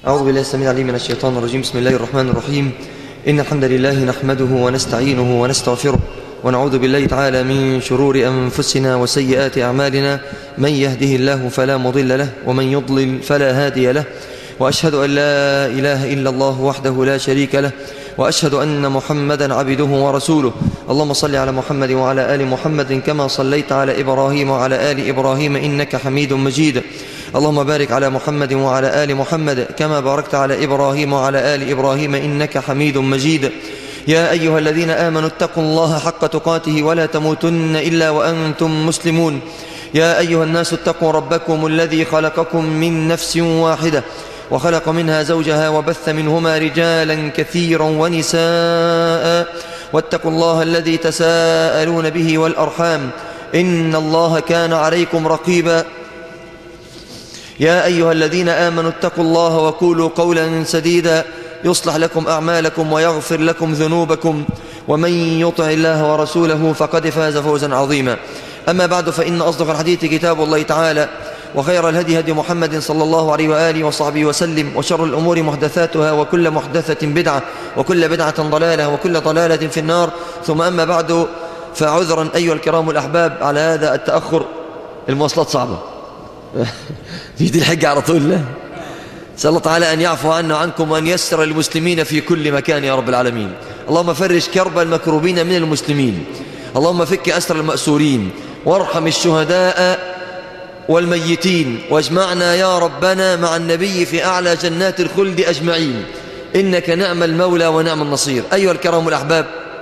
أعوذ بالله السميع العليم من الشيطان الرجيم بسم الله الرحمن الرحيم إن الحمد لله نحمده ونستعينه ونستغفره ونعوذ بالله تعالى من شرور أنفسنا وسيئات أعمالنا من يهده الله فلا مضل له ومن يضلل فلا هادي له وأشهد أن لا إله إلا الله وحده لا شريك له وأشهد أن محمدا عبده ورسوله اللهم صل على محمد وعلى آل محمد كما صليت على إبراهيم وعلى آل إبراهيم إنك حميد مجيد اللهم بارك على محمد وعلى آل محمد كما باركت على إبراهيم وعلى آل إبراهيم إنك حميد مجيد يا أيها الذين آمنوا اتقوا الله حق تقاته ولا تموتن إلا وأنتم مسلمون يا أيها الناس اتقوا ربكم الذي خلقكم من نفس واحدة وخلق منها زوجها وبث منهما رجالا كثيرا ونساء واتقوا الله الذي تساءلون به والأرحام إن الله كان عليكم رقيبا يا أيها الذين آمنوا اتقوا الله وقولوا قولا سديدا يصلح لكم أعمالكم ويغفر لكم ذنوبكم ومن يطع الله ورسوله فقد فاز فوزا عظيما أما بعد فإن أصدق الحديث كتاب الله تعالى وخير الهدي هدي محمد صلى الله عليه وآله وصحبه وسلم وشر الأمور محدثاتها وكل محدثة بدعة وكل بدعة ضلالة وكل ضلالة في النار ثم أما بعد فعذرا أيها الكرام الأحباب على هذا التأخر المواصلات صعبة في الحجة على طول لا نسأل الله تعالى أن يعفو عنا وعنكم وأن يسر المسلمين في كل مكان يا رب العالمين اللهم فرج كرب المكروبين من المسلمين اللهم فك أسر المأسورين وارحم الشهداء والميتين واجمعنا يا ربنا مع النبي في أعلى جنات الخلد أجمعين إنك نعم المولى ونعم النصير أيها الكرام الأحباب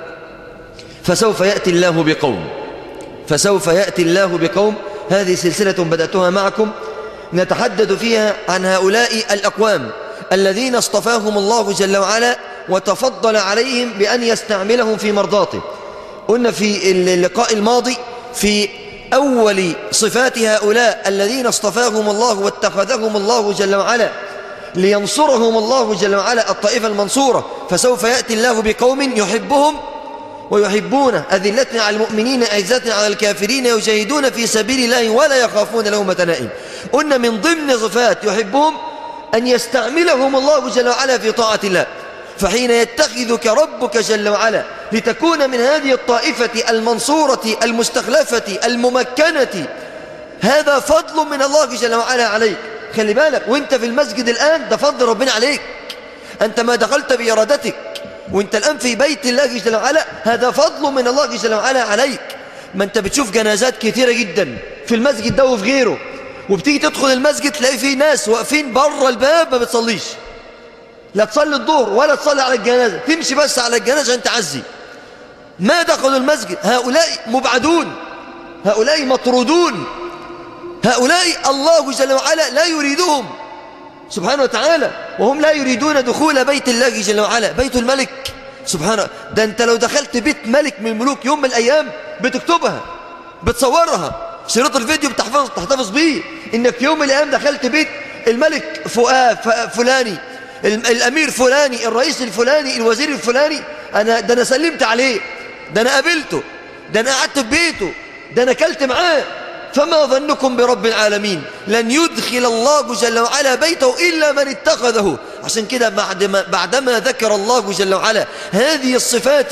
فسوف يأتي الله بقوم فسوف يأتي الله بقوم هذه سلسلة بدأتها معكم نتحدث فيها عن هؤلاء الأقوام الذين اصطفاهم الله جل وعلا وتفضل عليهم بأن يستعملهم في مرضاته قلنا في اللقاء الماضي في أول صفات هؤلاء الذين اصطفاهم الله واتخذهم الله جل وعلا لينصرهم الله جل وعلا الطائفة المنصورة فسوف يأتي الله بقوم يحبهم ويحبونه أذلة على المؤمنين أعزة على الكافرين يجاهدون في سبيل الله ولا يخافون لومة نائم قلنا من ضمن صفات يحبهم أن يستعملهم الله جل وعلا في طاعة الله فحين يتخذك ربك جل وعلا لتكون من هذه الطائفة المنصورة المستخلفة الممكنة هذا فضل من الله جل وعلا عليك خلي بالك وانت في المسجد الآن ده فضل ربنا عليك أنت ما دخلت بإرادتك وانت الآن في بيت الله جل وعلا هذا فضل من الله جل وعلا عليك ما انت بتشوف جنازات كثيرة جدا في المسجد ده وفي غيره وبتيجي تدخل المسجد تلاقي فيه ناس واقفين بره الباب ما بتصليش لا تصلي الظهر ولا تصلي على الجنازة تمشي بس على الجنازة عشان تعزي ما دخلوا المسجد هؤلاء مبعدون هؤلاء مطرودون هؤلاء الله جل وعلا لا يريدهم سبحانه وتعالى وهم لا يريدون دخول بيت الله جل وعلا بيت الملك سبحانه ده انت لو دخلت بيت ملك من الملوك يوم من الأيام بتكتبها بتصورها شريط الفيديو بتحفظ تحتفظ بيه انك يوم من الأيام دخلت بيت الملك فلاني الأمير فلاني الرئيس الفلاني الوزير الفلاني أنا ده أنا سلمت عليه ده أنا قابلته ده أنا قعدت في بيته ده أنا كلت معاه فما ظنكم برب العالمين لن يدخل الله جل وعلا بيته إلا من اتخذه عشان كده بعدما, بعدما ذكر الله جل وعلا هذه الصفات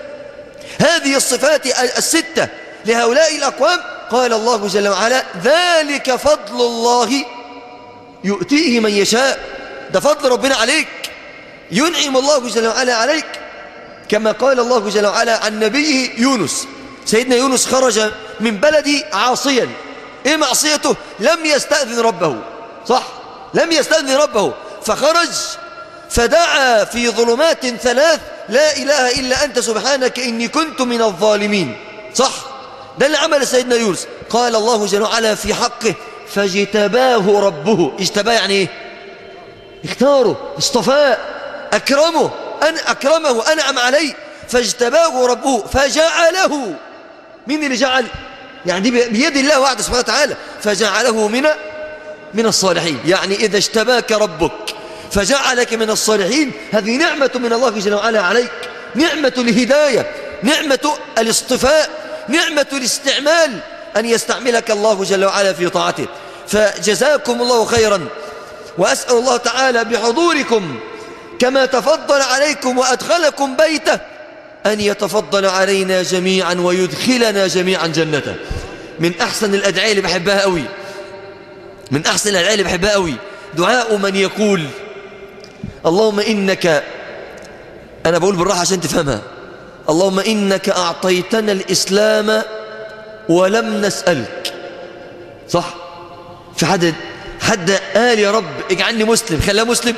هذه الصفات الستة لهؤلاء الأقوام قال الله جل وعلا ذلك فضل الله يؤتيه من يشاء ده فضل ربنا عليك ينعم الله جل وعلا عليك كما قال الله جل وعلا عن نبيه يونس سيدنا يونس خرج من بلده عاصيا ايه معصيته لم يستأذن ربه صح لم يستأذن ربه فخرج فدعا في ظلمات ثلاث لا إله إلا أنت سبحانك إني كنت من الظالمين صح ده اللي عمل سيدنا يونس قال الله جل وعلا في حقه فاجتباه ربه اجتباه يعني ايه اختاره اصطفاه أكرمه أن أكرمه أنعم عليه فاجتباه ربه فجعله مين اللي جعل يعني دي بيد الله وعد سبحانه وتعالى فجعله من من الصالحين يعني إذا اجتباك ربك فجعلك من الصالحين هذه نعمة من الله جل وعلا عليك نعمة الهداية نعمة الاصطفاء نعمة الاستعمال أن يستعملك الله جل وعلا في طاعته فجزاكم الله خيرا وأسأل الله تعالى بحضوركم كما تفضل عليكم وأدخلكم بيته أن يتفضل علينا جميعا ويدخلنا جميعا جنته من أحسن الأدعية اللي بحبها قوي من أحسن الأدعية اللي بحبها قوي دعاء من يقول اللهم إنك أنا بقول بالراحة عشان تفهمها اللهم إنك أعطيتنا الإسلام ولم نسألك صح في حد حد قال يا رب اجعلني مسلم خلاه مسلم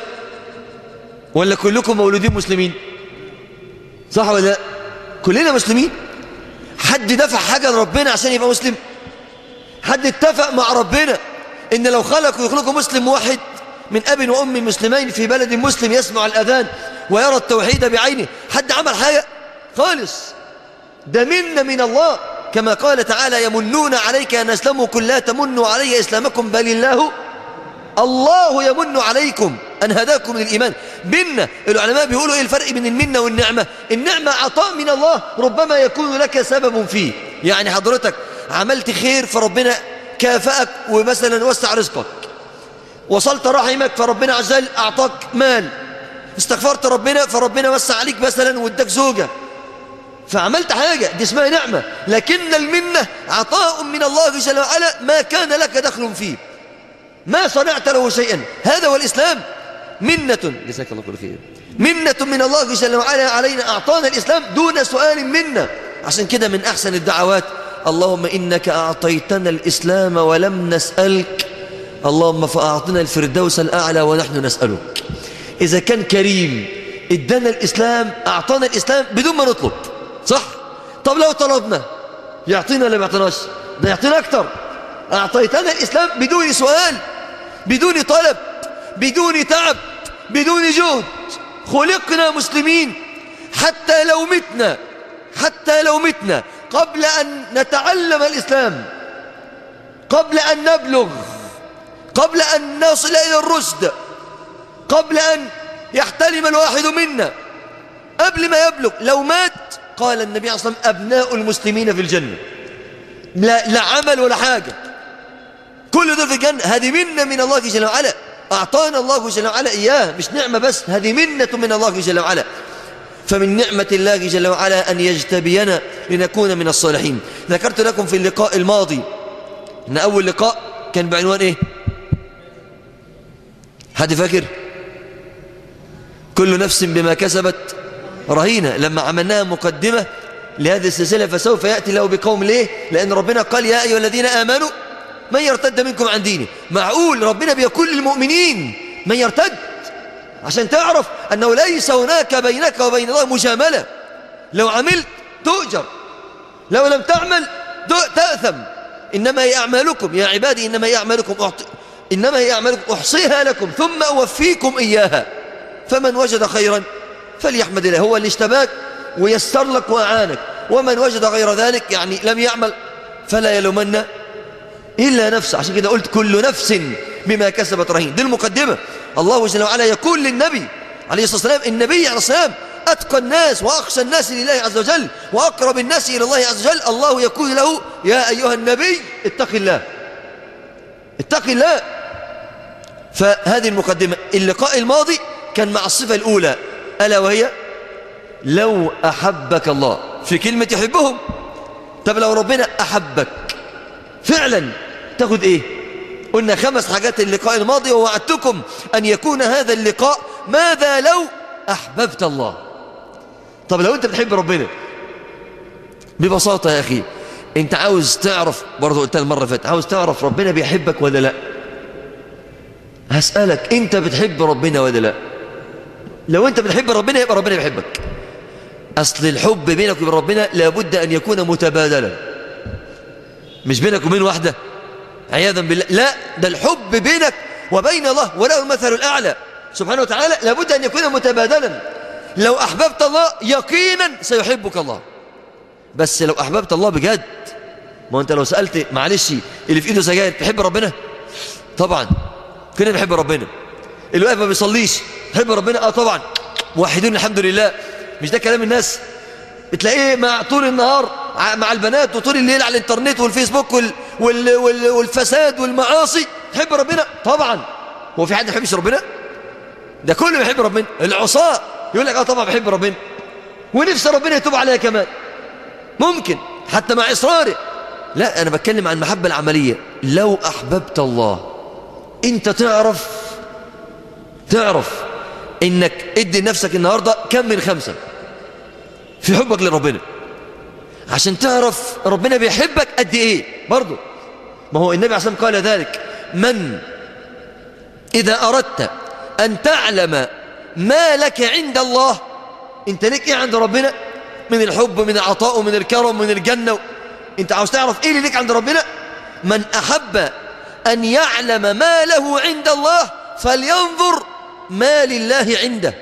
ولا كلكم مولودين مسلمين صح ولا لا كلنا مسلمين حد دفع حاجة لربنا عشان يبقى مسلم حد اتفق مع ربنا ان لو خلق ويخلقه مسلم واحد من اب وام مسلمين في بلد مسلم يسمع الاذان ويرى التوحيد بعينه حد عمل حاجة خالص ده منا من الله كما قال تعالى يمنون عليك أن أسلموا كل لا تمنوا علي إسلامكم بل الله الله يمن عليكم أن هداكم للإيمان منا العلماء بيقولوا إيه الفرق بين المنة والنعمة النعمة عطاء من الله ربما يكون لك سبب فيه يعني حضرتك عملت خير فربنا كافأك ومثلا وسع رزقك وصلت رحمك فربنا عز وجل أعطاك مال استغفرت ربنا فربنا وسع عليك مثلا واداك زوجة فعملت حاجة دي اسمها نعمة لكن المنة عطاء من الله جل وعلا ما كان لك دخل فيه ما صنعت له شيئا هذا هو الإسلام منة جزاك الله كل خير منة من الله جل وعلا علينا أعطانا الإسلام دون سؤال منا عشان كده من أحسن الدعوات اللهم إنك أعطيتنا الإسلام ولم نسألك اللهم فأعطنا الفردوس الأعلى ونحن نسألك إذا كان كريم ادانا الإسلام أعطانا الإسلام بدون ما نطلب صح طب لو طلبنا يعطينا ولا ما يعطيناش ده يعطينا أكتر أعطيتنا الإسلام بدون سؤال بدون طلب بدون تعب بدون جهد خلقنا مسلمين حتى لو متنا حتى لو متنا قبل أن نتعلم الإسلام قبل أن نبلغ قبل أن نصل إلى الرشد قبل أن يحتلم الواحد منا قبل ما يبلغ لو مات قال النبي صلى الله عليه وسلم أبناء المسلمين في الجنة لا, لا عمل ولا حاجة كل دول في الجنة هذه منة من الله جل وعلا أعطانا الله جل وعلا إياه مش نعمة بس هذه منة من الله جل وعلا فمن نعمة الله جل وعلا أن يجتبينا لنكون من الصالحين ذكرت لكم في اللقاء الماضي أن أول لقاء كان بعنوان إيه حد فاكر كل نفس بما كسبت رهينة لما عملناها مقدمة لهذه السلسلة فسوف يأتي له بقوم ليه لأن ربنا قال يا أيها الذين آمنوا من يرتد منكم عن دينه معقول ربنا بيقول للمؤمنين من يرتد عشان تعرف أنه ليس هناك بينك وبين الله مجاملة لو عملت تؤجر لو لم تعمل تأثم إنما هي أعمالكم يا عبادي إنما هي أعمالكم أعط... إنما هي أعمالكم أحصيها لكم ثم أوفيكم إياها فمن وجد خيرا فليحمد الله هو اللي اشتباك ويسر لك وأعانك ومن وجد غير ذلك يعني لم يعمل فلا يلومن إلا نفسه عشان كده قلت كل نفس بما كسبت رهين دي المقدمة الله جل وعلا يقول للنبي عليه الصلاة والسلام النبي عليه الصلاة والسلام أتقى الناس وأخشى الناس لله عز وجل وأقرب الناس إلى الله عز وجل الله يقول له يا أيها النبي اتق الله اتق الله فهذه المقدمة اللقاء الماضي كان مع الصفة الأولى ألا وهي لو أحبك الله في كلمة يحبهم طب لو ربنا أحبك فعلا تاخد إيه قلنا خمس حاجات اللقاء الماضي ووعدتكم أن يكون هذا اللقاء ماذا لو أحببت الله طب لو أنت بتحب ربنا ببساطة يا أخي أنت عاوز تعرف برضو قلتها المرة فاتت عاوز تعرف ربنا بيحبك ولا لا هسألك أنت بتحب ربنا ولا لا لو أنت بتحب ربنا يبقى ربنا بيحبك أصل الحب بينك وبين ربنا لابد أن يكون متبادلا مش بينك وبين واحدة عياذا بالله لا ده الحب بينك وبين الله وله المثل الأعلى سبحانه وتعالى لابد أن يكون متبادلا لو أحببت الله يقينا سيحبك الله بس لو أحببت الله بجد ما أنت لو سألت معلش اللي في إيده سجاير تحب ربنا طبعا كنا بيحب ربنا اللي واقف ما بيصليش تحب ربنا اه طبعا موحدين الحمد لله مش ده كلام الناس بتلاقيه مع طول النهار مع البنات وطول الليل على الانترنت والفيسبوك وال وال وال والفساد والمعاصي تحب ربنا طبعا هو في حد ما يحبش ربنا ده كله بيحب ربنا العصاة يقول لك اه طبعا بحب ربنا ونفسي ربنا يتوب عليها كمان ممكن حتى مع إصراره لا أنا بتكلم عن المحبة العملية لو أحببت الله أنت تعرف تعرف إنك ادي نفسك النهاردة كم من خمسة في حبك لربنا عشان تعرف ربنا بيحبك قد إيه برضو ما هو النبي عليه الصلاة والسلام قال ذلك من إذا أردت أن تعلم ما لك عند الله أنت لك إيه عند ربنا من الحب من العطاء من الكرم من الجنة أنت عاوز تعرف إيه اللي لك عند ربنا من أحب أن يعلم ما له عند الله فلينظر ما لله عنده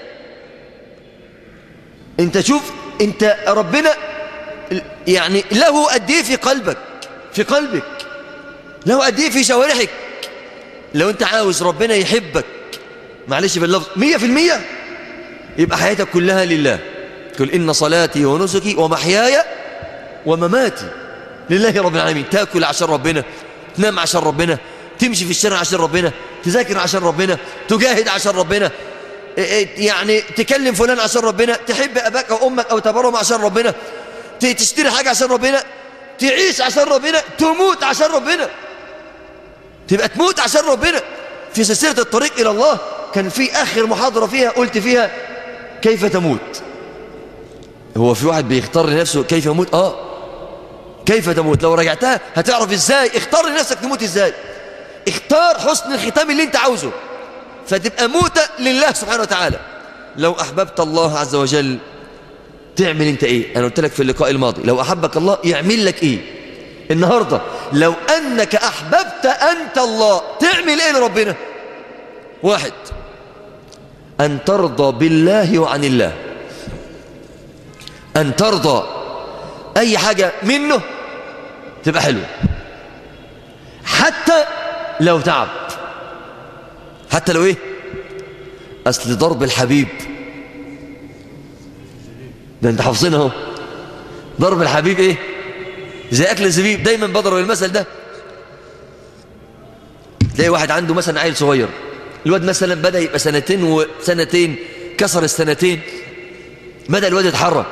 أنت شوف أنت ربنا يعني له قد إيه في قلبك في قلبك له قد إيه في شوارحك لو أنت عاوز ربنا يحبك معلش باللفظ مية في المية يبقى حياتك كلها لله قل إن صلاتي ونسكي ومحياي ومماتي لله رب العالمين تاكل عشان ربنا تنام عشان ربنا تمشي في الشارع عشان ربنا تذاكر عشان ربنا تجاهد عشان ربنا يعني تكلم فلان عشان ربنا تحب أباك أو أمك أو تبرهم عشان ربنا تشتري حاجة عشان ربنا تعيش عشان ربنا تموت عشان ربنا تبقى تموت عشان ربنا في سلسلة الطريق إلى الله كان في آخر محاضرة فيها قلت فيها كيف تموت هو في واحد بيختار لنفسه كيف يموت آه كيف تموت لو رجعتها هتعرف ازاي اختار لنفسك تموت ازاي اختار حسن الختام اللي انت عاوزه فتبقى موتة لله سبحانه وتعالى لو أحببت الله عز وجل تعمل انت ايه انا قلت لك في اللقاء الماضي لو أحبك الله يعمل لك ايه النهاردة لو أنك أحببت أنت الله تعمل ايه لربنا واحد أن ترضى بالله وعن الله أن ترضى أي حاجة منه تبقى حلوة حتى لو تعب حتى لو إيه أصل ضرب الحبيب ده أنت حافظينه اهو ضرب الحبيب إيه زي أكل الزبيب دايما بضرب المثل ده تلاقي واحد عنده مثلا عيل صغير الواد مثلا بدأ يبقى سنتين وسنتين كسر السنتين بدأ الواد يتحرك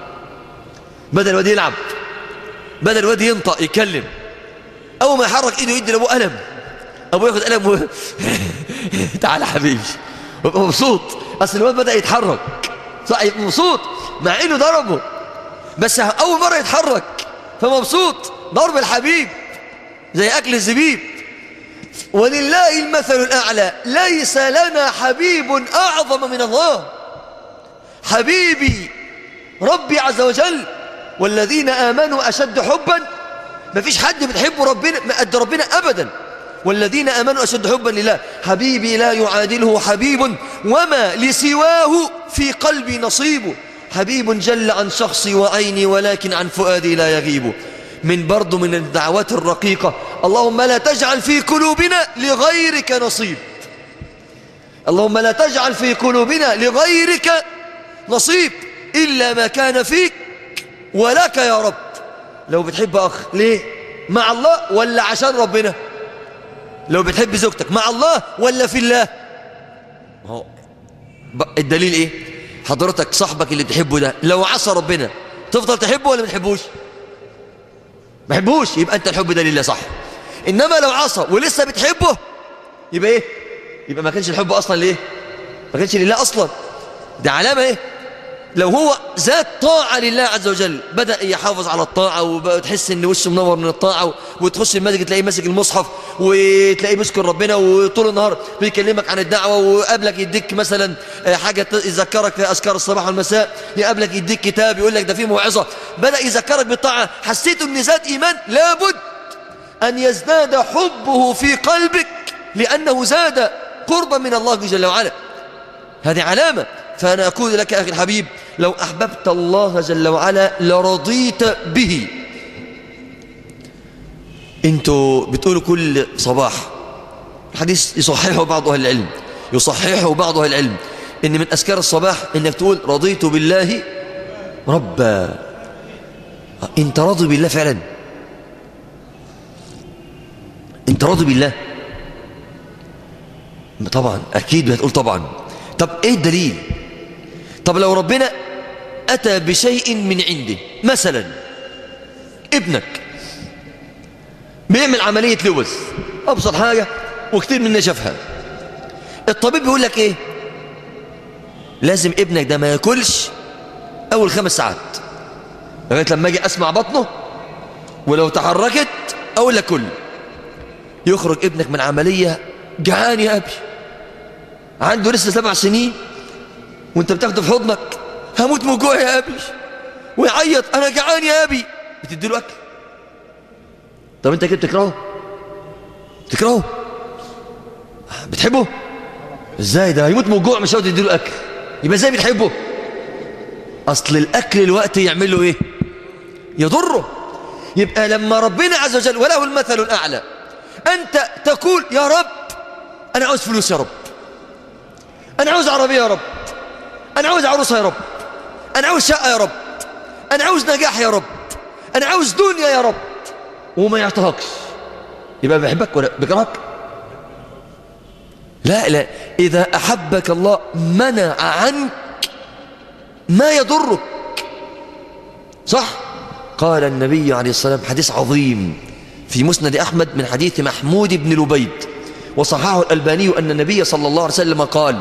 بدأ الواد يلعب بدأ الواد ينطق يتكلم أول ما يحرك إيده يدي لأبوه قلم أبوه ياخد قلم و... تعالى حبيبي ويبقى مبسوط أصل الواد بدأ يتحرك صح يبقى مبسوط مع إنه ضربه بس أول مرة يتحرك فمبسوط ضرب الحبيب زي أكل الزبيب ولله المثل الأعلى ليس لنا حبيب أعظم من الله حبيبي ربي عز وجل والذين آمنوا أشد حبا ما فيش حد بتحبه ربنا ما قد ربنا أبدا والذين آمنوا أشد حبا لله حبيبي لا يعادله حبيب وما لسواه في قلبي نصيب حبيب جل عن شخصي وعيني ولكن عن فؤادي لا يغيب من برضو من الدعوات الرقيقة اللهم لا تجعل في قلوبنا لغيرك نصيب اللهم لا تجعل في قلوبنا لغيرك نصيب إلا ما كان فيك ولك يا رب لو بتحب أخ ليه مع الله ولا عشان ربنا لو بتحب زوجتك مع الله ولا في الله هو الدليل ايه حضرتك صاحبك اللي بتحبه ده لو عصى ربنا تفضل تحبه ولا ما تحبوش ما تحبوش يبقى انت الحب ده لله صح انما لو عصى ولسه بتحبه يبقى ايه يبقى ما كانش الحب اصلا ليه ما كانش لله اصلا ده علامه ايه لو هو ذات طاعة لله عز وجل بدأ يحافظ على الطاعة وتحس ان وشه منور من الطاعة وتخش المسجد تلاقيه ماسك المصحف وتلاقيه بيذكر ربنا وطول النهار بيكلمك عن الدعوة وقابلك يديك مثلا حاجة يذكرك في أذكار الصباح والمساء يقابلك يديك كتاب يقول لك ده فيه موعظة بدأ يذكرك بالطاعة حسيت ان زاد إيمان لابد أن يزداد حبه في قلبك لأنه زاد قربا من الله جل وعلا هذه علامة فأنا أقول لك أخي الحبيب لو أحببت الله جل وعلا لرضيت به انتوا بتقولوا كل صباح الحديث يصححه بعض أهل العلم يصححه بعض أهل العلم إن من أذكار الصباح إنك تقول رضيت بالله ربا انت راضي بالله فعلا انت راضي بالله طبعا أكيد هتقول طبعا طب إيه الدليل طب لو ربنا أتى بشيء من عنده مثلا ابنك بيعمل عملية لوز أبسط حاجة وكتير منا شافها الطبيب بيقول لك إيه لازم ابنك ده ما ياكلش أول خمس ساعات لغاية لما أجي أسمع بطنه ولو تحركت أقول لك كل يخرج ابنك من عملية جعان يا أبي عنده لسه سبع سنين وانت بتاخده في حضنك هموت من جوع يا أبي ويعيط أنا جعان يا أبي بتدي له أكل طب انت كده بتكرهه بتكرهه بتحبه ازاي ده هيموت من الجوع مش هتدي له أكل يبقى ازاي بتحبه أصل الأكل الوقت يعمل له إيه يضره يبقى لما ربنا عز وجل وله المثل الأعلى أنت تقول يا رب أنا عاوز فلوس يا رب أنا عاوز عربية يا رب أنا عاوز عروسة يا رب أنا عاوز شقة يا رب أنا عاوز نجاح يا رب أنا عاوز دنيا يا رب وما يعطيهاكش يبقى بيحبك ولا بيكرهك لا لا إذا أحبك الله منع عنك ما يضرك صح قال النبي عليه الصلاة والسلام حديث عظيم في مسند أحمد من حديث محمود بن لبيد وصححه الألباني أن النبي صلى الله عليه وسلم قال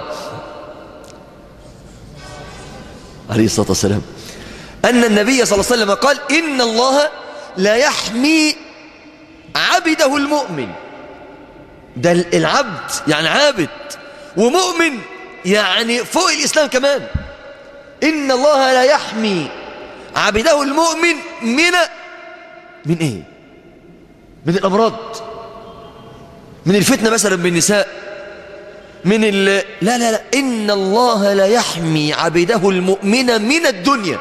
عليه الصلاة والسلام أن النبي صلى الله عليه وسلم قال إن الله لا يحمي عبده المؤمن ده العبد يعني عابد ومؤمن يعني فوق الإسلام كمان إن الله لا يحمي عبده المؤمن من من إيه من الأمراض من الفتنة مثلا بالنساء من ال... لا لا لا إن الله لا يحمي عبده المؤمن من الدنيا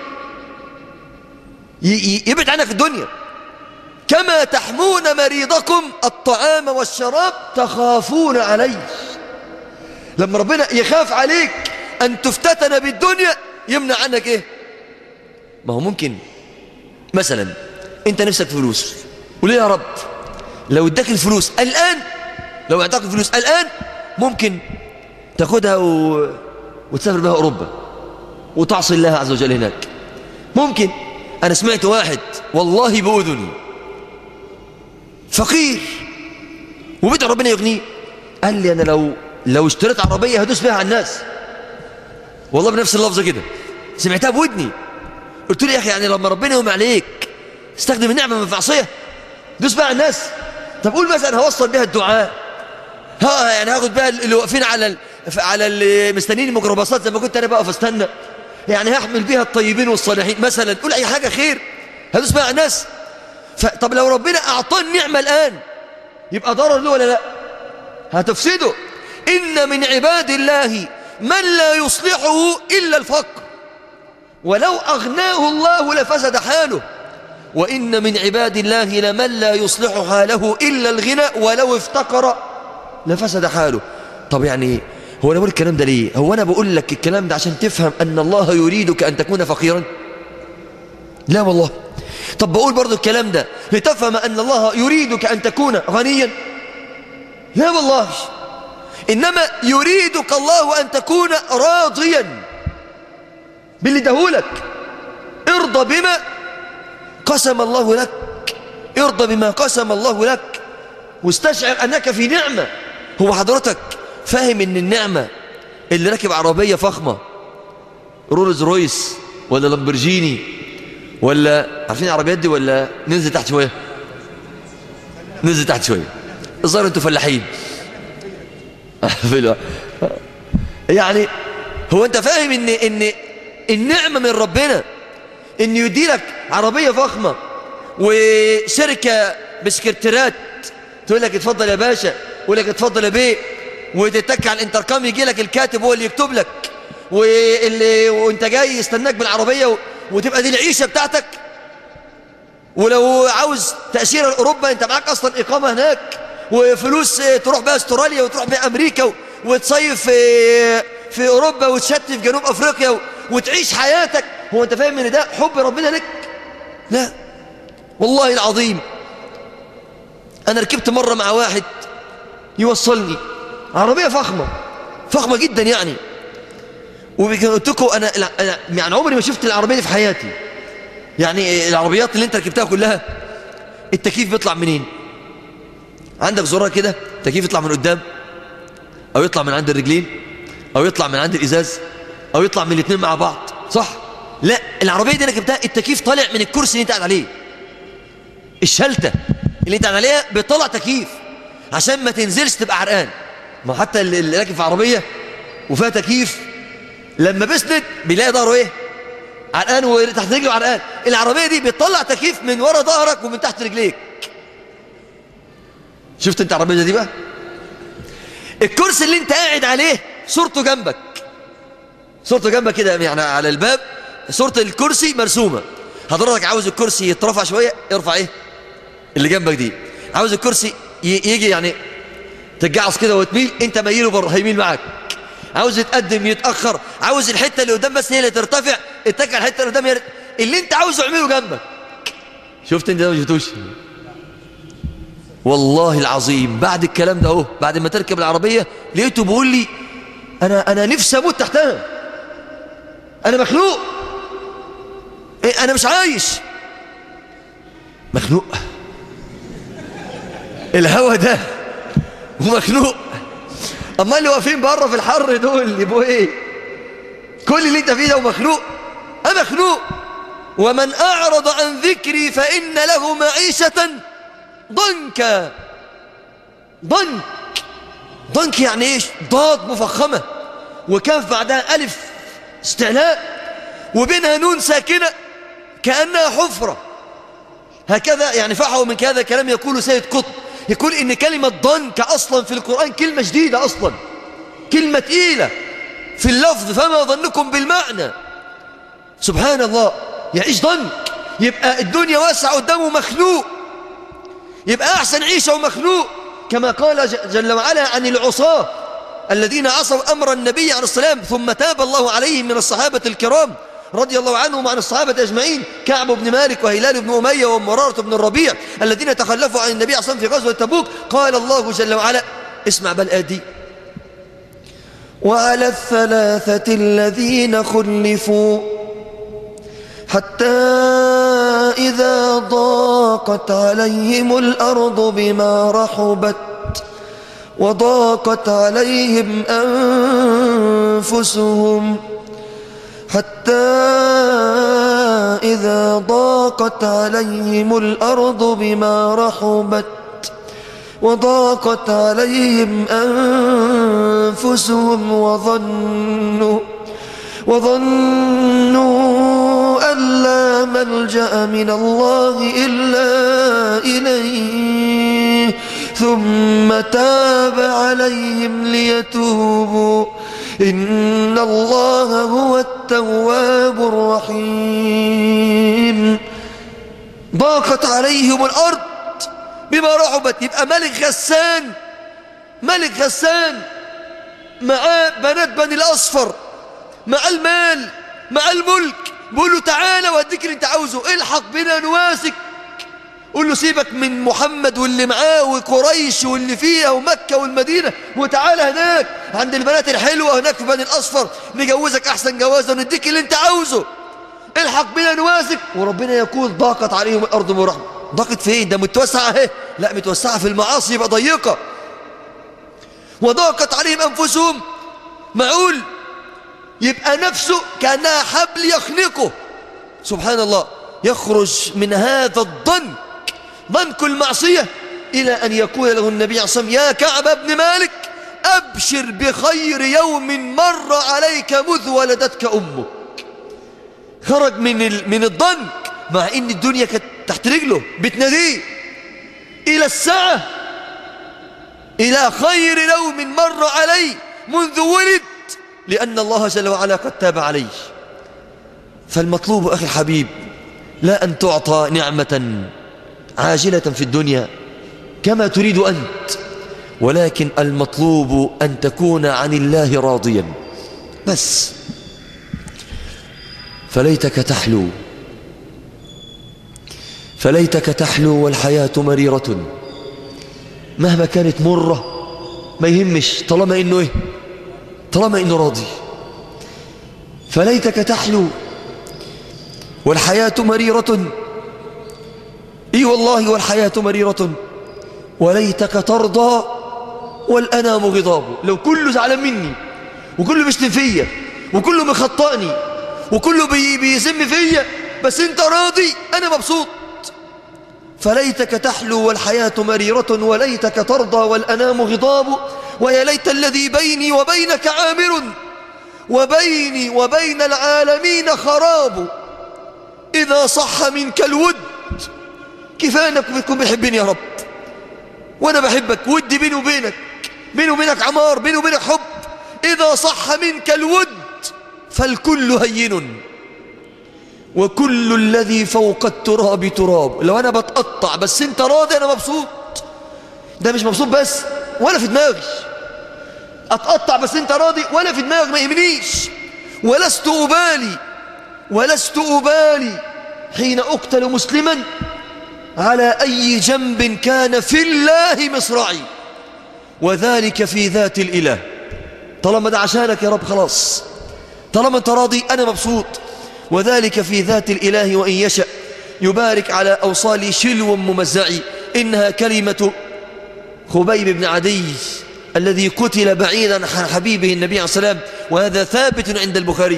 ي... يبعد عنك الدنيا كما تحمون مريضكم الطعام والشراب تخافون عليه لما ربنا يخاف عليك أن تفتتن بالدنيا يمنع عنك إيه ما هو ممكن مثلا أنت نفسك فلوس وليه يا رب لو اداك الفلوس الآن لو اداك الفلوس الآن ممكن تاخدها و... وتسافر بها أوروبا وتعصي الله عز وجل هناك ممكن أنا سمعت واحد والله بأذني فقير وبدأ ربنا يغنيه قال لي أنا لو لو اشتريت عربية هدوس بيها على الناس والله بنفس اللفظة كده سمعتها بودني قلت له يا أخي يعني لما ربنا يوم عليك استخدم النعمة من معصية دوس بقى على الناس طب قول مثلا هوصل بيها الدعاء ها يعني هاخد بقى اللي واقفين على ال... على اللي مستنيين الميكروباصات زي ما كنت انا بقف استنى يعني هحمل بيها الطيبين والصالحين مثلا قول اي حاجه خير هدوس بقى على الناس ف... طب لو ربنا اعطاني نعمه الان يبقى ضرر له ولا لا هتفسده ان من عباد الله من لا يصلحه الا الفقر ولو اغناه الله لفسد حاله وإن من عباد الله لمن لا يصلح حاله إلا الغنى ولو افتقر لفسد حاله طب يعني هو أنا بقول الكلام ده ليه هو أنا بقول لك الكلام ده عشان تفهم أن الله يريدك أن تكون فقيرا لا والله طب بقول برضو الكلام ده لتفهم أن الله يريدك أن تكون غنيا لا والله إنما يريدك الله أن تكون راضيا باللي دهولك ارضى بما قسم الله لك ارضى بما قسم الله لك واستشعر أنك في نعمة هو حضرتك فاهم ان النعمة اللي راكب عربية فخمة رولز رويس ولا لامبرجيني ولا عارفين العربيات دي ولا ننزل تحت شوية ننزل تحت شوية الظاهر انتوا فلاحين يعني هو انت فاهم ان ان النعمة من ربنا ان يديلك عربية فخمة وشركة بسكرتيرات تقول لك اتفضل يا باشا يقول لك اتفضل يا بيه وتتك على الانتركام يجي لك الكاتب هو اللي يكتب لك واللي وانت جاي يستناك بالعربية و... وتبقى دي العيشة بتاعتك ولو عاوز تأشيرة لأوروبا انت معاك أصلا إقامة هناك وفلوس تروح بها استراليا وتروح بها أمريكا و... وتصيف في في أوروبا وتشتي في جنوب أفريقيا و... وتعيش حياتك هو انت فاهم ان ده حب ربنا لك لا والله العظيم انا ركبت مرة مع واحد يوصلني عربية فخمة فخمة جدا يعني وقلت لكم أنا, أنا يعني عمري ما شفت العربية دي في حياتي يعني العربيات اللي انت ركبتها كلها التكييف بيطلع منين عندك زرار كده التكييف يطلع من قدام او يطلع من عند الرجلين او يطلع من عند الازاز او يطلع من الاثنين مع بعض صح لا العربيه دي انا جبتها التكييف طالع من الكرسي اللي انت قاعد عليه الشلته اللي انت قاعد عليها بيطلع تكييف عشان ما تنزلش تبقى عرقان ما حتى اللي راكب في عربيه وفيها تكييف لما بيسند بيلاقي ظهره ايه عرقان وتحت رجله عرقان العربيه دي بتطلع تكييف من ورا ظهرك ومن تحت رجليك شفت انت العربيه دي بقى الكرسي اللي انت قاعد عليه صورته جنبك صورته جنبك كده يعني على الباب صورة الكرسي مرسومة حضرتك عاوز الكرسي يترفع شوية ارفع ايه اللي جنبك دي عاوز الكرسي يجي يعني تتجعص كده وتميل انت ميله بره هيميل معاك عاوز يتقدم يتأخر عاوز الحتة اللي قدام بس هي اللي ترتفع اتكل الحتة اللي قدام اللي انت عاوزه اعمله جنبك شفت انت ده ما شفتوش والله العظيم بعد الكلام ده اهو بعد ما تركب العربية لقيته بيقول لي انا انا نفسي اموت تحتها انا مخلوق إيه انا مش عايش مخلوق الهوا ده ومخلوق اما اللي واقفين بره في الحر دول يبقوا ايه كل اللي انت فيه ده ومخلوق انا مخلوق ومن اعرض عن ذكري فان له معيشه ضنكا ضنك ضنك يعني ايش ضاد مفخمه وكاف بعدها الف استعلاء وبينها نون ساكنه كانها حفره هكذا يعني فحوا من كذا كلام يقول سيد قطب يقول إن كلمة ضنك أصلا في القرآن كلمة جديدة أصلا كلمة تقيلة في اللفظ فما ظنكم بالمعنى سبحان الله يعيش ضنك يبقى الدنيا واسعة قدامه مخلوق يبقى أحسن عيشة ومخلوق كما قال جل وعلا عن العصاة الذين عصوا أمر النبي عليه السلام ثم تاب الله عليهم من الصحابة الكرام رضي الله عنهم وعن الصحابة أجمعين كعب بن مالك وهلال بن أمية ومرارة بن الربيع الذين تخلفوا عن النبي صلى الله عليه وسلم في غزوة تبوك قال الله جل وعلا اسمع بالآدي وعلى الثلاثة الذين خلفوا حتى إذا ضاقت عليهم الأرض بما رحبت وضاقت عليهم أنفسهم حتى إذا ضاقت عليهم الأرض بما رحبت وضاقت عليهم أنفسهم وظنوا وظنوا أن لا ملجأ من الله إلا إليه ثم تاب عليهم ليتوبوا إن الله هو التواب الرحيم ضاقت عليهم الأرض بما رحبت يبقى ملك غسان ملك غسان معاه بنات بني الأصفر مع المال مع الملك بيقول له تعالى واديك اللي انت عاوزه الحق بنا نواسك قول له سيبك من محمد واللي معاه وقريش واللي فيها ومكة والمدينة وتعالى هناك عند البنات الحلوة هناك في بني الأصفر نجوزك أحسن جوازة ونديك اللي انت عاوزه الحق بنا نواسك وربنا يقول ضاقت عليهم الأرض مرحمة ضاقت فين ده متوسعة اهي لا متوسعة في المعاصي يبقى ضيقة وضاقت عليهم أنفسهم معقول يبقى نفسه كأنها حبل يخنقه سبحان الله يخرج من هذا الضنك ضنك المعصية إلى أن يقول له النبي عليه الصلاة والسلام يا كعب بن مالك أبشر بخير يوم مر عليك مذ ولدتك أمك خرج من من الضنك مع إن الدنيا كانت تحت رجله بتناديه إلى الساعة إلى خير يوم مر عليه منذ ولد لأن الله جل وعلا قد تاب عليه فالمطلوب أخي الحبيب لا أن تعطى نعمة عاجلة في الدنيا كما تريد أنت ولكن المطلوب أن تكون عن الله راضيا بس فليتك تحلو فليتك تحلو والحياة مريرة مهما كانت مرة ما يهمش طالما إنه إيه طالما إنه راضي فليتك تحلو والحياة مريرة اي والله والحياة مريرة وليتك ترضى والأنام غضاب لو كله زعلان مني وكله بيشتم فيا وكله مخطئني وكله بي بيسم فيا بس انت راضي انا مبسوط فليتك تحلو والحياة مريرة وليتك ترضى والأنام غضاب ويا ليت الذي بيني وبينك عامر وبيني وبين العالمين خراب إذا صح منك الود كفاية أنك بتكون بتحبني يا رب وأنا بحبك ودي بيني وبينك بيني وبينك عمار بيني وبينك حب إذا صح منك الود فالكل هين وكل الذي فوق التراب تراب لو أنا بتقطع بس أنت راضي أنا مبسوط ده مش مبسوط بس ولا في دماغي أتقطع بس أنت راضي ولا في دماغي ما يهمنيش ولست أبالي ولست أبالي حين أقتل مسلما على أي جنب كان في الله مصرعي وذلك في ذات الإله طالما ده عشانك يا رب خلاص طالما انت راضي أنا مبسوط وذلك في ذات الإله وإن يشأ يبارك على أوصال شلو ممزعي إنها كلمة خبيب بن عدي الذي قتل بعيدا عن حبيبه النبي عليه الصلاة والسلام وهذا ثابت عند البخاري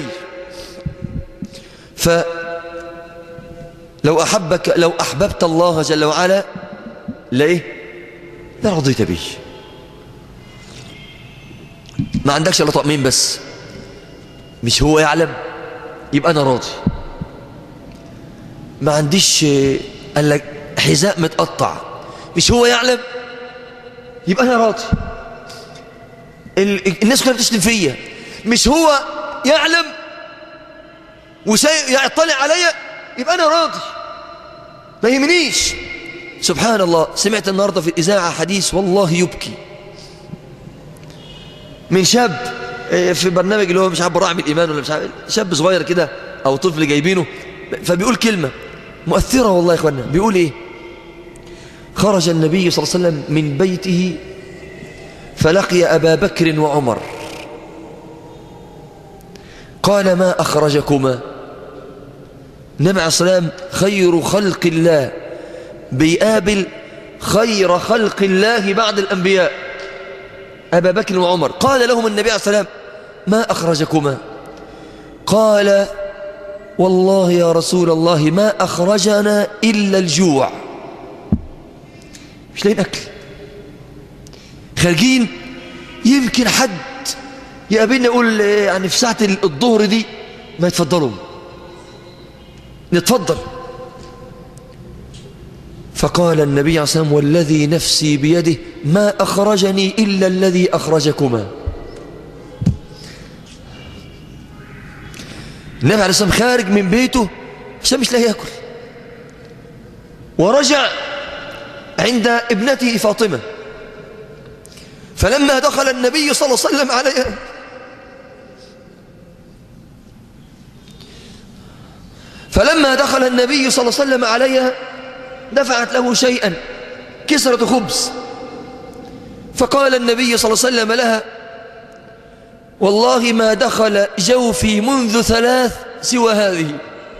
ف لو أحبك لو أحببت الله جل وعلا لإيه لرضيت به ما عندكش إلا طقمين بس مش هو يعلم يبقى أنا راضي ما عنديش قال لك حذاء متقطع مش هو يعلم يبقى أنا راضي الناس كلها بتشتم فيا مش هو يعلم ويطلع عليا يبقى أنا راضي ما يهمنيش سبحان الله سمعت النهاردة في الإذاعة حديث والله يبكي من شاب في برنامج اللي هو مش عارف براعي الإيمان ولا مش عارف شاب صغير كده أو طفل جايبينه فبيقول كلمة مؤثرة والله يا إخوانا بيقول إيه خرج النبي صلى الله عليه وسلم من بيته فلقي أبا بكر وعمر قال ما أخرجكما النبي عليه السلام خير خلق الله بيقابل خير خلق الله بعد الأنبياء أبا بكر وعمر قال لهم النبي عليه السلام ما أخرجكما قال والله يا رسول الله ما أخرجنا إلا الجوع مش لاقيين أكل خارجين يمكن حد يقابلنا يقول يعني في ساعة الظهر دي ما يتفضلوا نتفضل فقال النبي عليه الصلاة والسلام والذي نفسي بيده ما أخرجني إلا الذي أخرجكما النبي عليه الصلاة والسلام خارج من بيته عشان مش لاقي ياكل ورجع عند ابنته فاطمة فلما دخل النبي صلى الله عليه وسلم عليها فلما دخل النبي صلى الله عليه وسلم عليها دفعت له شيئا كسرة خبز فقال النبي صلى الله عليه وسلم لها والله ما دخل جوفي منذ ثلاث سوى هذه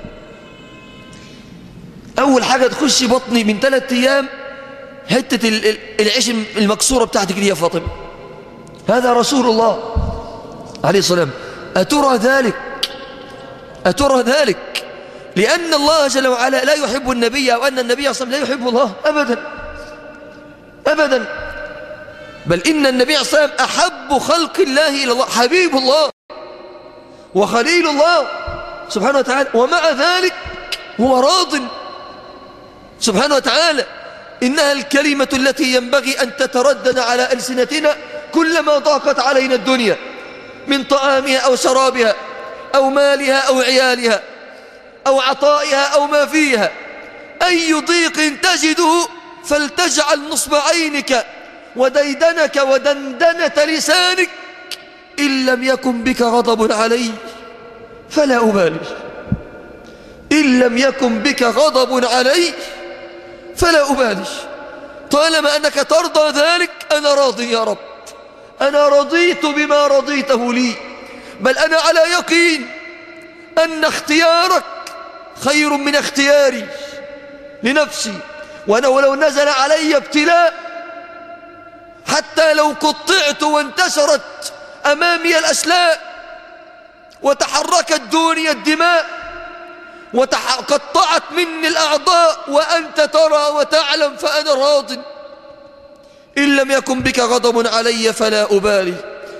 أول حاجة تخش بطني من ثلاثة أيام حتة العيش المكسورة بتاعتك دي يا فاطمة هذا رسول الله عليه الصلاة والسلام أترى ذلك أترى ذلك لأن الله جل وعلا لا يحب النبي أو أن النبي صلى الله عليه وسلم لا يحب الله أبدا أبدا بل إن النبي صلى الله عليه وسلم أحب خلق الله إلى الله حبيب الله وخليل الله سبحانه وتعالى ومع ذلك هو راض سبحانه وتعالى إنها الكلمة التي ينبغي أن تتردد على ألسنتنا كلما ضاقت علينا الدنيا من طعامها أو شرابها أو مالها أو عيالها أو عطائها أو ما فيها أي ضيق تجده فلتجعل نصب عينك وديدنك ودندنة لسانك إن لم يكن بك غضب علي فلا أبالي إن لم يكن بك غضب علي فلا أبالي طالما أنك ترضى ذلك أنا راضي يا رب أنا رضيت بما رضيته لي بل أنا على يقين أن اختيارك خير من اختياري لنفسي وأنا ولو نزل علي ابتلاء حتى لو قطعت وانتشرت أمامي الأسلاء وتحركت دوني الدماء وقطعت مني الأعضاء وأنت ترى وتعلم فأنا راض إن لم يكن بك غضب علي فلا أبالي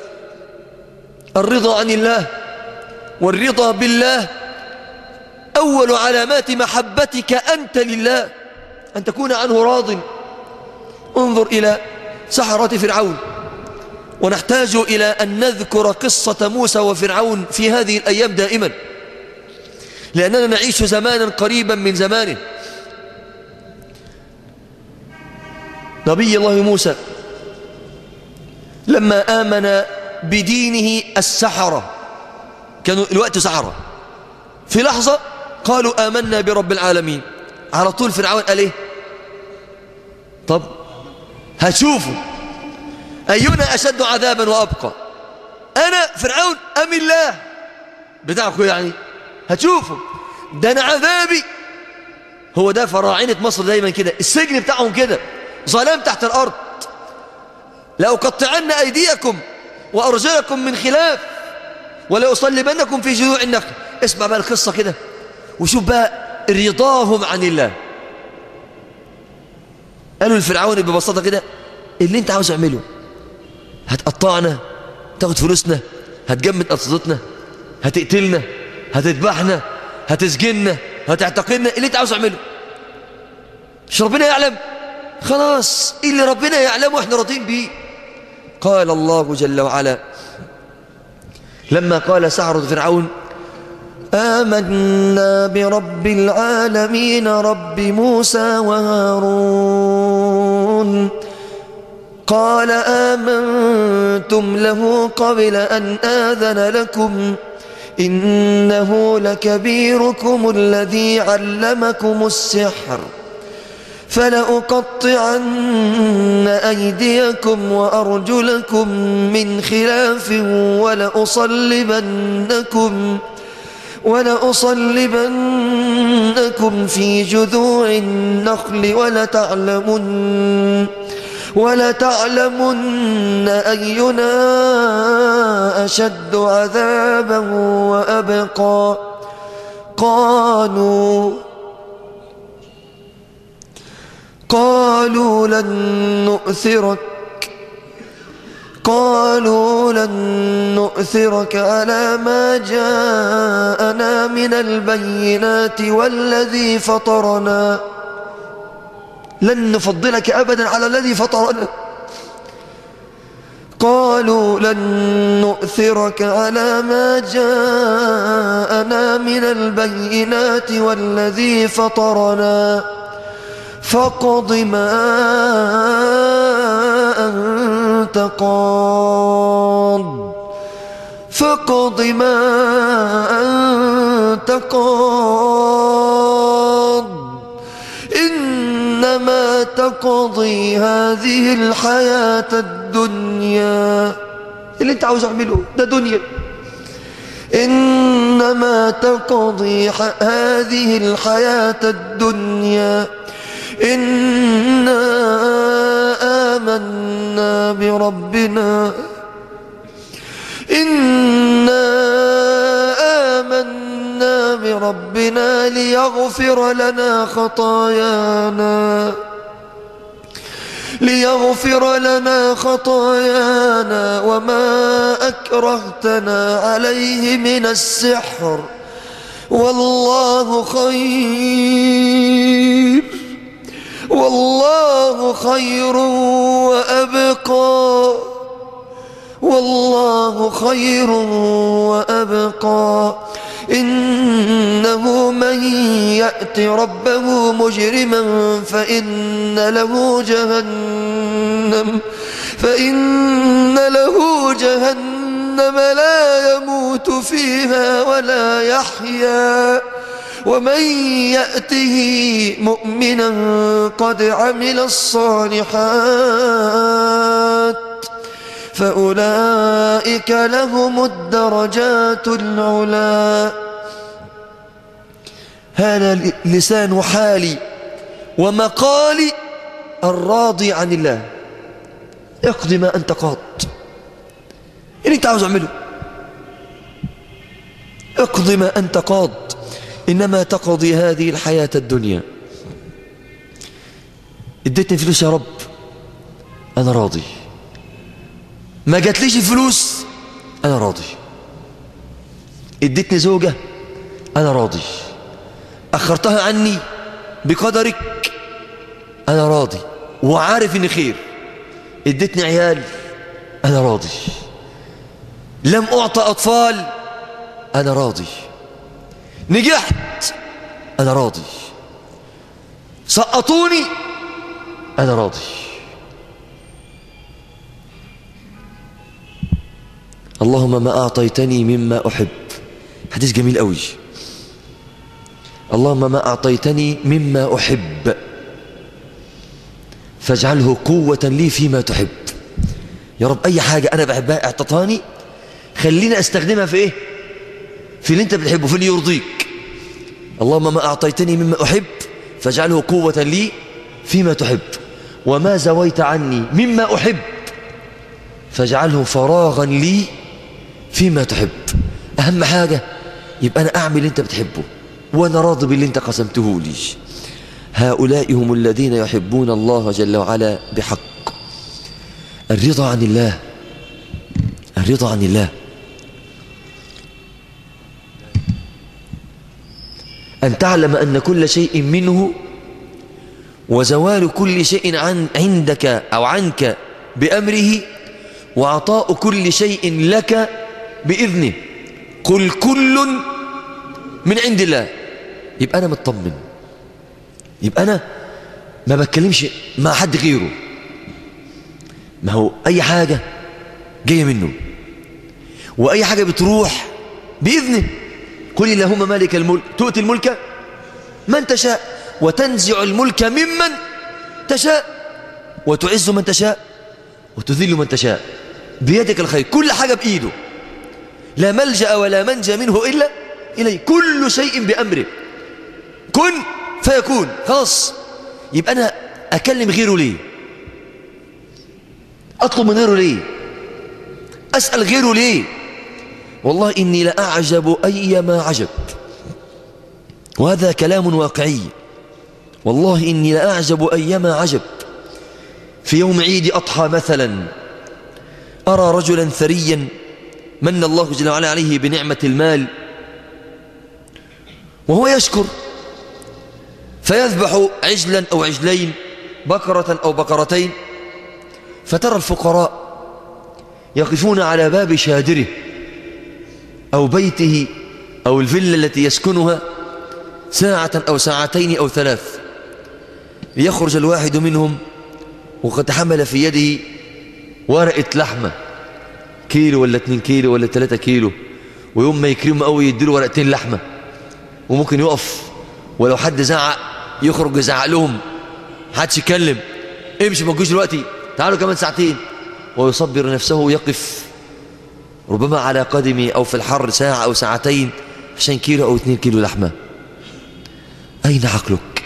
الرضا عن الله والرضا بالله أول علامات محبتك أنت لله أن تكون عنه راض انظر إلى سحرة فرعون ونحتاج إلى أن نذكر قصة موسى وفرعون في هذه الأيام دائما لأننا نعيش زمانا قريبا من زمانه نبي الله موسى لما آمن بدينه السحرة كانوا الوقت سحرة في لحظة قالوا آمنا برب العالمين على طول فرعون قال ايه طب هتشوفوا أينا أشد عذابا وأبقى أنا فرعون أم الله بتاعكم يعني هتشوفوا ده أنا عذابي هو ده فراعنة مصر دايما كده السجن بتاعهم كده ظلام تحت الأرض لأقطعن أيديكم وأرجلكم من خلاف ولأصلبنكم في جذوع النخل اسمع بقى القصة كده وشوف بقى رضاهم عن الله قالوا لفرعون ببساطة كده اللي انت عاوز اعمله هتقطعنا تاخد فلوسنا هتجمد أرصدتنا هتقتلنا هتذبحنا هتسجننا هتعتقلنا اللي انت عاوز اعمله مش ربنا يعلم خلاص اللي ربنا يعلمه احنا راضين بيه قال الله جل وعلا لما قال سحرة فرعون آمنا برب العالمين رب موسى وهارون قال آمنتم له قبل أن آذن لكم إنه لكبيركم الذي علمكم السحر فلأقطعن أيديكم وأرجلكم من خلاف ولأصلبنكم ولأصلبنكم في جذوع النخل ولتعلمن ولتعلمن أينا أشد عذابا وأبقى قالوا قالوا لن نؤثرك قالوا لن نؤثرك على ما جاءنا من البينات والذي فطرنا لن نفضلك أبدا على الذي فطرنا قالوا لن نؤثرك على ما جاءنا من البينات والذي فطرنا فاقض ما أنت قاض فاقض ما أنت قاض إنما تقضي هذه الحياة الدنيا اللي انت عاوز اعمله ده دنيا إنما تقضي هذه الحياة الدنيا إنا آمنا بربنا إنا آمنا بربنا ليغفر لنا خطايانا ليغفر لنا خطايانا وما أكرهتنا عليه من السحر والله خير والله خير وأبقى والله خير وأبقى إنه من يأت ربه مجرما فإن له جهنم فإن له جهنم لا يموت فيها ولا يحيا ومن يأته مؤمنا قد عمل الصالحات فأولئك لهم الدرجات العلا هذا لسان حالي ومقالي الراضي عن الله اقضي ما أنت قاض اللي انت عاوز اعمله اقضي ما أنت قاض إنما تقضي هذه الحياة الدنيا اديتني فلوس يا رب أنا راضي ما جاتليش الفلوس أنا راضي اديتني زوجة أنا راضي أخرتها عني بقدرك أنا راضي وعارف إن خير اديتني عيال أنا راضي لم أعطى أطفال أنا راضي نجحت أنا راضي سقطوني أنا راضي اللهم ما أعطيتني مما أحب حديث جميل قوي اللهم ما أعطيتني مما أحب فاجعله قوة لي فيما تحب يا رب أي حاجة أنا بحبها اعطتاني خليني أستخدمها في إيه في اللي أنت بتحبه في اللي يرضيك اللهم ما أعطيتني مما أحب فاجعله قوة لي فيما تحب وما زويت عني مما أحب فاجعله فراغا لي فيما تحب أهم حاجة يبقى أنا أعمل اللي أنت بتحبه وأنا راضي باللي أنت قسمته لي هؤلاء هم الذين يحبون الله جل وعلا بحق الرضا عن الله الرضا عن الله أن تعلم أن كل شيء منه وزوال كل شيء عن عندك أو عنك بأمره وعطاء كل شيء لك بإذنه قل كل من عند الله يبقى أنا مطمن يبقى أنا ما بتكلمش مع حد غيره ما هو أي حاجة جاية منه وأي حاجة بتروح بإذنه قل اللهم مالك الملك تؤتي الملك من تشاء وتنزع الملك ممن تشاء وتعز من تشاء وتذل من تشاء بيدك الخير كل حاجة بإيده لا ملجأ ولا منجى منه إلا إليه كل شيء بأمره كن فيكون خلاص يبقى أنا أكلم غيره ليه أطلب من غيره ليه أسأل غيره ليه والله إني لأعجب أيما عجب وهذا كلام واقعي والله إني لأعجب أيما عجب في يوم عيد أضحى مثلا أرى رجلا ثريا من الله جل وعلا عليه بنعمة المال وهو يشكر فيذبح عجلا أو عجلين بقرة أو بقرتين فترى الفقراء يقفون على باب شادره أو بيته أو الفيلا التي يسكنها ساعة أو ساعتين أو ثلاث ليخرج الواحد منهم وقد حمل في يده ورقة لحمة كيلو ولا اتنين كيلو ولا تلاتة كيلو ويوم ما يكرمه قوي يديله ورقتين لحمة وممكن يقف ولو حد زعق يخرج يزعق لهم حدش يتكلم امشي ما تجوش دلوقتي تعالوا كمان ساعتين ويصبر نفسه ويقف ربما على قدمي أو في الحر ساعة أو ساعتين عشان كيلو أو اتنين كيلو لحمة أين عقلك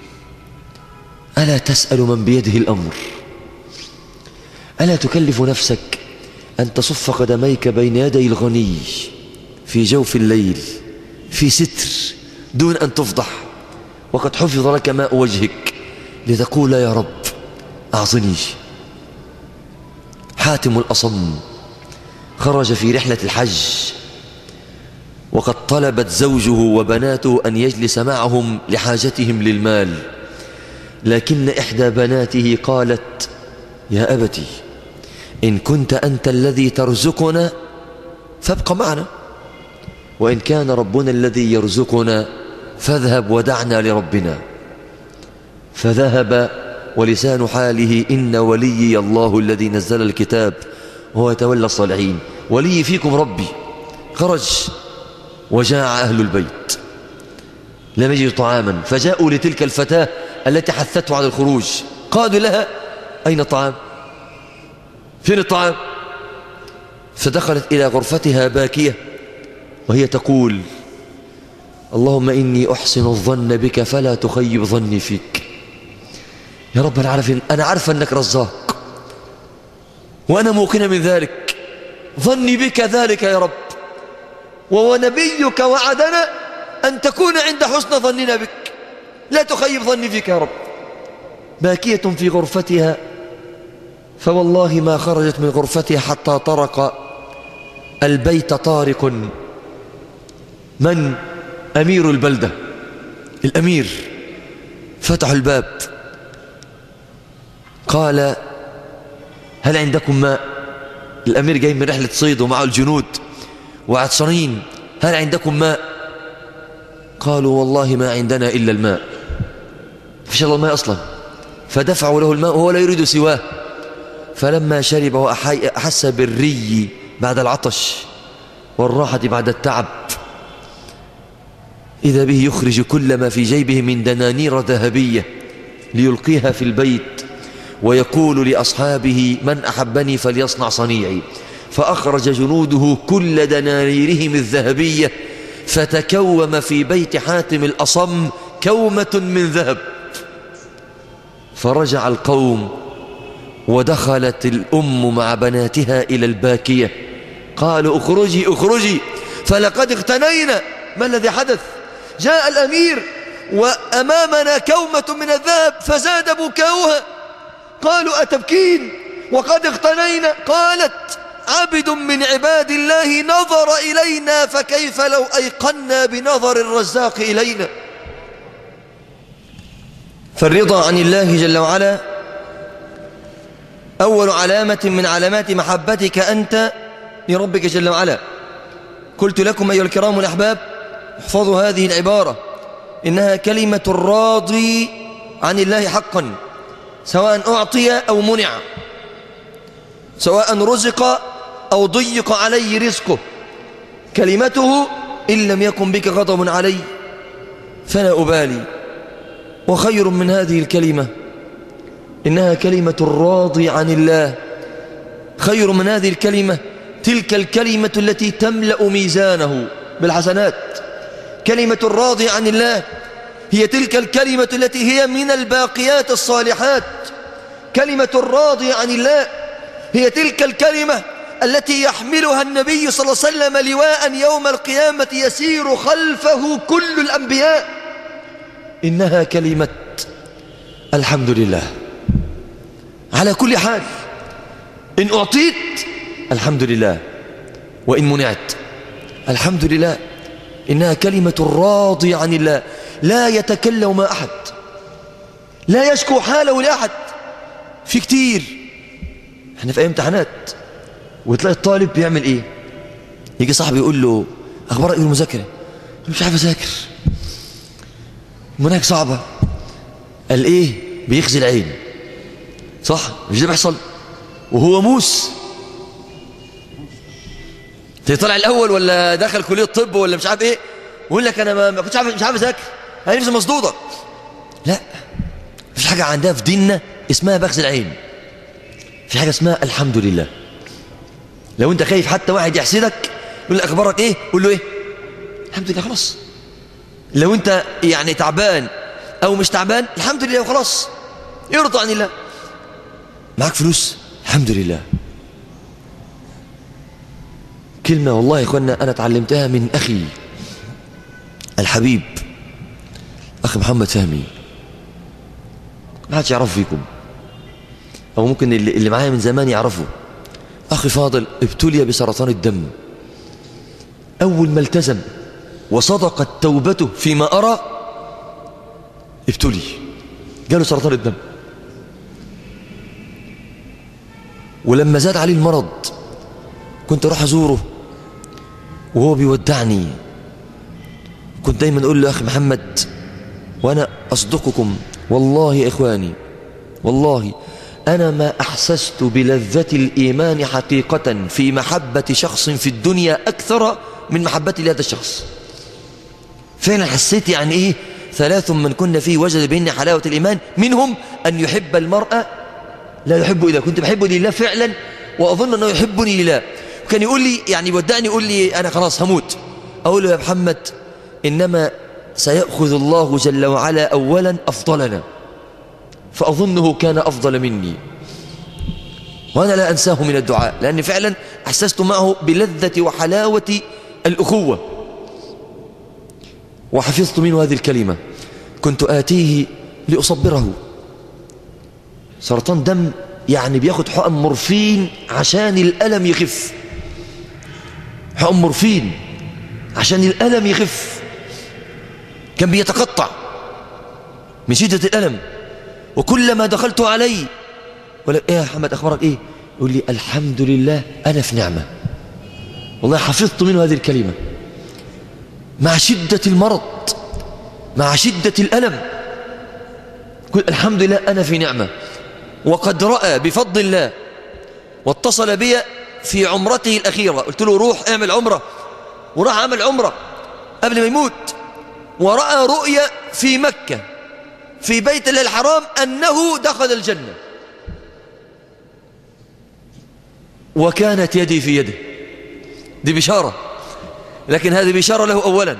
ألا تسأل من بيده الأمر ألا تكلف نفسك أن تصف قدميك بين يدي الغني في جوف الليل في ستر دون أن تفضح وقد حفظ لك ماء وجهك لتقول يا رب أعطني حاتم الأصم خرج في رحلة الحج وقد طلبت زوجه وبناته أن يجلس معهم لحاجتهم للمال لكن إحدى بناته قالت يا أبتي إن كنت أنت الذي ترزقنا فابق معنا وإن كان ربنا الذي يرزقنا فاذهب ودعنا لربنا فذهب ولسان حاله إن وليي الله الذي نزل الكتاب وهو يتولى الصالحين ولي فيكم ربي خرج وجاع أهل البيت لم يجد طعاما فجاءوا لتلك الفتاة التي حثته على الخروج قالوا لها أين الطعام فين الطعام فدخلت إلى غرفتها باكية وهي تقول اللهم إني أحسن الظن بك فلا تخيب ظني فيك يا رب العالمين أنا عارفة أنك رزاق وأنا موقنة من ذلك ظني بك ذلك يا رب ونبيك وعدنا أن تكون عند حسن ظننا بك لا تخيب ظني فيك يا رب باكية في غرفتها فوالله ما خرجت من غرفتها حتى طرق البيت طارق من أمير البلدة الأمير فتح الباب قال هل عندكم ماء الأمير جاي من رحلة صيد ومعه الجنود وعطشانين هل عندكم ماء قالوا والله ما عندنا إلا الماء فيش الله الماء أصلا فدفعوا له الماء وهو لا يريد سواه فلما شرب وأحس بالري بعد العطش والراحة بعد التعب إذا به يخرج كل ما في جيبه من دنانير ذهبية ليلقيها في البيت ويقول لأصحابه من أحبني فليصنع صنيعي فأخرج جنوده كل دنانيرهم الذهبية فتكوم في بيت حاتم الأصم كومة من ذهب فرجع القوم ودخلت الأم مع بناتها إلى الباكية قالوا اخرجي اخرجي فلقد اغتنينا ما الذي حدث جاء الأمير وأمامنا كومة من الذهب فزاد بكاؤها قالوا أتبكين وقد اغتنينا قالت عبد من عباد الله نظر إلينا فكيف لو أيقنا بنظر الرزاق إلينا فالرضا عن الله جل وعلا أول علامة من علامات محبتك أنت لربك جل وعلا قلت لكم أيها الكرام الأحباب احفظوا هذه العبارة إنها كلمة الراضي عن الله حقا سواء أعطي أو منع سواء رزق أو ضيق عليه رزقه كلمته إن لم يكن بك غضب علي فلا أبالي وخير من هذه الكلمة إنها كلمة الراضي عن الله خير من هذه الكلمة تلك الكلمة التي تملأ ميزانه بالحسنات كلمة الراضي عن الله هي تلك الكلمة التي هي من الباقيات الصالحات كلمة الراضي عن الله هي تلك الكلمة التي يحملها النبي صلى الله عليه وسلم لواء يوم القيامة يسير خلفه كل الأنبياء إنها كلمة الحمد لله على كل حال إن أعطيت الحمد لله وإن منعت الحمد لله إنها كلمة الراضي عن الله لا يتكلم مع أحد لا يشكو حاله لأحد في كتير احنا في أي امتحانات وتلاقي الطالب بيعمل ايه يجي صاحبي يقول له اخبارك ايه المذاكره مش عارف اذاكر مناهج صعبه قال ايه بيخزي العين صح مش ده بيحصل وهو موس طلع الاول ولا دخل كليه الطب ولا مش عارف ايه ويقول لك انا ما كنتش عارف مش عارف اذاكر انا نفسي مصدوده لا مفيش حاجه عندها في ديننا اسمها بخز العين في حاجه اسمها الحمد لله لو انت خايف حتى واحد يحسدك يقول لك اخبارك ايه قول له ايه الحمد لله خلاص لو انت يعني تعبان او مش تعبان الحمد لله وخلاص ارضى عن الله معك فلوس الحمد لله كلمة والله يا اخوانا انا اتعلمتها من اخي الحبيب اخي محمد فهمي ما حدش يعرف فيكم او ممكن اللي, اللي معايا من زمان يعرفه أخي فاضل ابتلي بسرطان الدم أول ما التزم وصدقت توبته فيما أرى ابتلي جاله سرطان الدم ولما زاد عليه المرض كنت أروح أزوره وهو بيودعني كنت دايما أقول له أخي محمد وأنا أصدقكم والله يا إخواني والله أنا ما أحسست بلذة الإيمان حقيقة في محبة شخص في الدنيا أكثر من محبتي لهذا الشخص فعلا حسيت يعني إيه ثلاث من كنا فيه وجد بهن حلاوة الإيمان منهم أن يحب المرأة لا يحب إله كنت بحبه لله فعلا وأظن أنه يحبني لله كان يقول لي يعني يودعني يقول لي أنا خلاص هموت أقول له يا محمد إنما سيأخذ الله جل وعلا أولا أفضلنا فأظنه كان أفضل مني وأنا لا أنساه من الدعاء لأني فعلا أحسست معه بلذة وحلاوة الأخوة وحفظت منه هذه الكلمة كنت آتيه لأصبره سرطان دم يعني بياخد حقن مورفين عشان الألم يخف حقن مورفين عشان الألم يخف كان بيتقطع من شدة الألم وكلما دخلت عليه ولا ايه يا محمد اخبارك ايه يقول لي الحمد لله انا في نعمه والله حفظت منه هذه الكلمه مع شده المرض مع شده الالم يقول الحمد لله انا في نعمه وقد راى بفضل الله واتصل بي في عمرته الاخيره قلت له روح اعمل عمره وراح عمل عمره قبل ما يموت وراى رؤيا في مكه في بيت الله الحرام انه دخل الجنه وكانت يدي في يده دي بشارة لكن هذه بشارة له أولا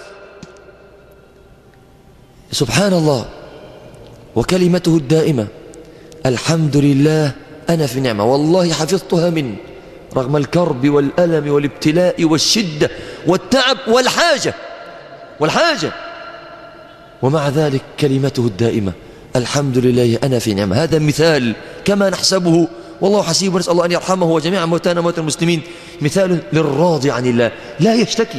سبحان الله وكلمته الدائمة الحمد لله أنا في نعمة والله حفظتها منه رغم الكرب والألم والابتلاء والشدة والتعب والحاجة والحاجة ومع ذلك كلمته الدائمة الحمد لله أنا في نعمة هذا مثال كما نحسبه والله حسيب ونسأل الله أن يرحمه وجميع موتانا موتى المسلمين مثال للراضي عن الله لا يشتكي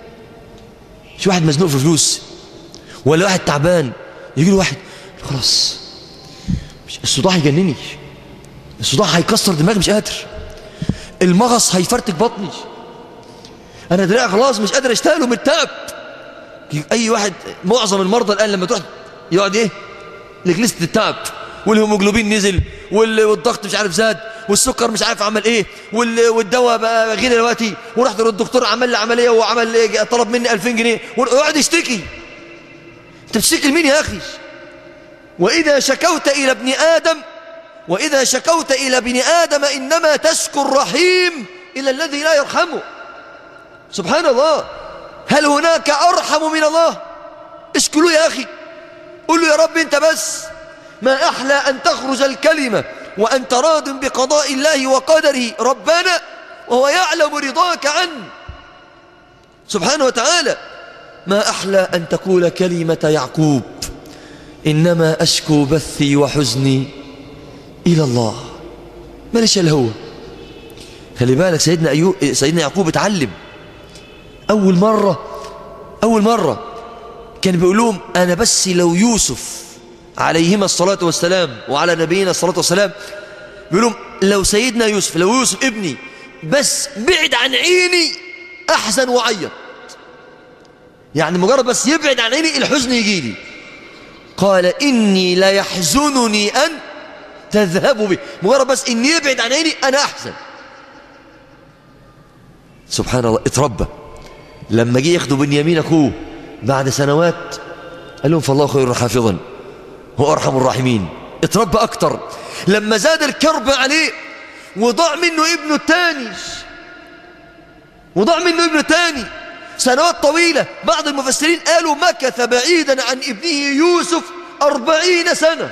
شو واحد مزنوق في فلوس ولا واحد تعبان يجي له واحد خلاص الصداع هيجنني الصداع هيكسر دماغي مش قادر المغص هيفرتك بطني انا دراعي خلاص مش قادر اشتغل من التعب اي واحد معظم المرضى الان لما تروح يقعد ايه لجلسه التعب والهيموجلوبين نزل والضغط مش عارف زاد والسكر مش عارف عمل ايه والدواء بقى غير دلوقتي ورحت للدكتور عمل لي عمليه وعمل إيه طلب مني 2000 جنيه ويقعد يشتكي انت بتشتكي لمين يا اخي واذا شكوت الى ابن ادم واذا شكوت الى ابن ادم انما تشكو الرحيم الى الذي لا يرحمه سبحان الله هل هناك ارحم من الله اشكوا له يا اخي قول له يا رب انت بس ما أحلى أن تخرج الكلمة وأنت راض بقضاء الله وقدره ربنا وهو يعلم رضاك عنه سبحانه وتعالى ما أحلى أن تقول كلمة يعقوب إنما أشكو بثي وحزني إلى الله ما ليش هو خلي بالك سيدنا, أيوب سيدنا يعقوب اتعلم أول مرة أول مرة كان بيقول لهم أنا بس لو يوسف عليهما الصلاة والسلام وعلى نبينا الصلاة والسلام بيقولوا لو سيدنا يوسف لو يوسف ابني بس بعد عن عيني أحزن وعيط يعني مجرد بس يبعد عن عيني الحزن يجي لي قال إني لا يحزنني أن تذهبوا به مجرد بس إني يبعد عن عيني أنا أحزن سبحان الله اتربى لما جه ياخدوا بنيامين أخوه بعد سنوات قال لهم فالله خير حافظا هو أرحم الراحمين اتربى أكتر لما زاد الكرب عليه وضاع منه ابنه الثاني وضاع منه ابنه الثاني سنوات طويلة بعض المفسرين قالوا مكث بعيدا عن ابنه يوسف أربعين سنة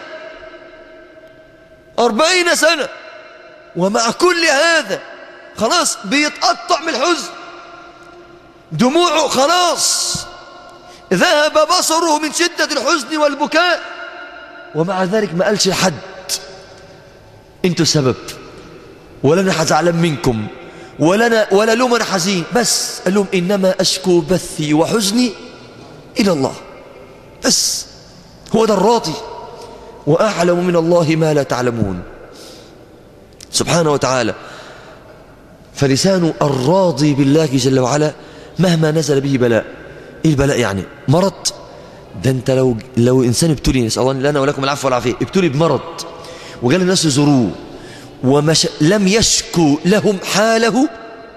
أربعين سنة ومع كل هذا خلاص بيتقطع من الحزن دموعه خلاص ذهب بصره من شدة الحزن والبكاء ومع ذلك ما قالش لحد انتوا السبب ولا انا زعلان منكم ولا انا ولا لوم انا حزين بس قال لهم انما اشكو بثي وحزني الى الله بس هو ده الراضي واعلم من الله ما لا تعلمون سبحانه وتعالى فلسان الراضي بالله جل وعلا مهما نزل به بلاء ايه البلاء يعني مرض ده انت لو لو انسان ابتلي نسال الله لنا ولكم العفو والعافيه ابتلي بمرض وقال الناس يزوروه ومش لم يشكو لهم حاله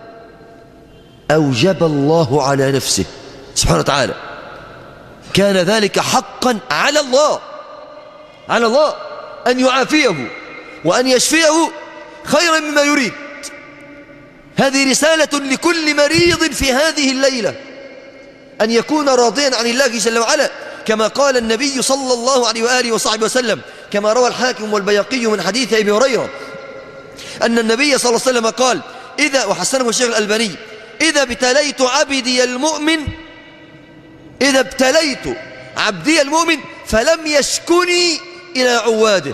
اوجب الله على نفسه سبحانه وتعالى كان ذلك حقا على الله على الله ان يعافيه وان يشفيه خيرا مما يريد هذه رسالة لكل مريض في هذه الليلة أن يكون راضيا عن الله جل وعلا كما قال النبي صلى الله عليه وآله وصحبه وسلم كما روى الحاكم والبيقي من حديث أبي هريرة أن النبي صلى الله عليه وسلم قال إذا وحسنه الشيخ الألباني إذا ابتليت عبدي المؤمن إذا ابتليت عبدي المؤمن فلم يشكني إلى عواده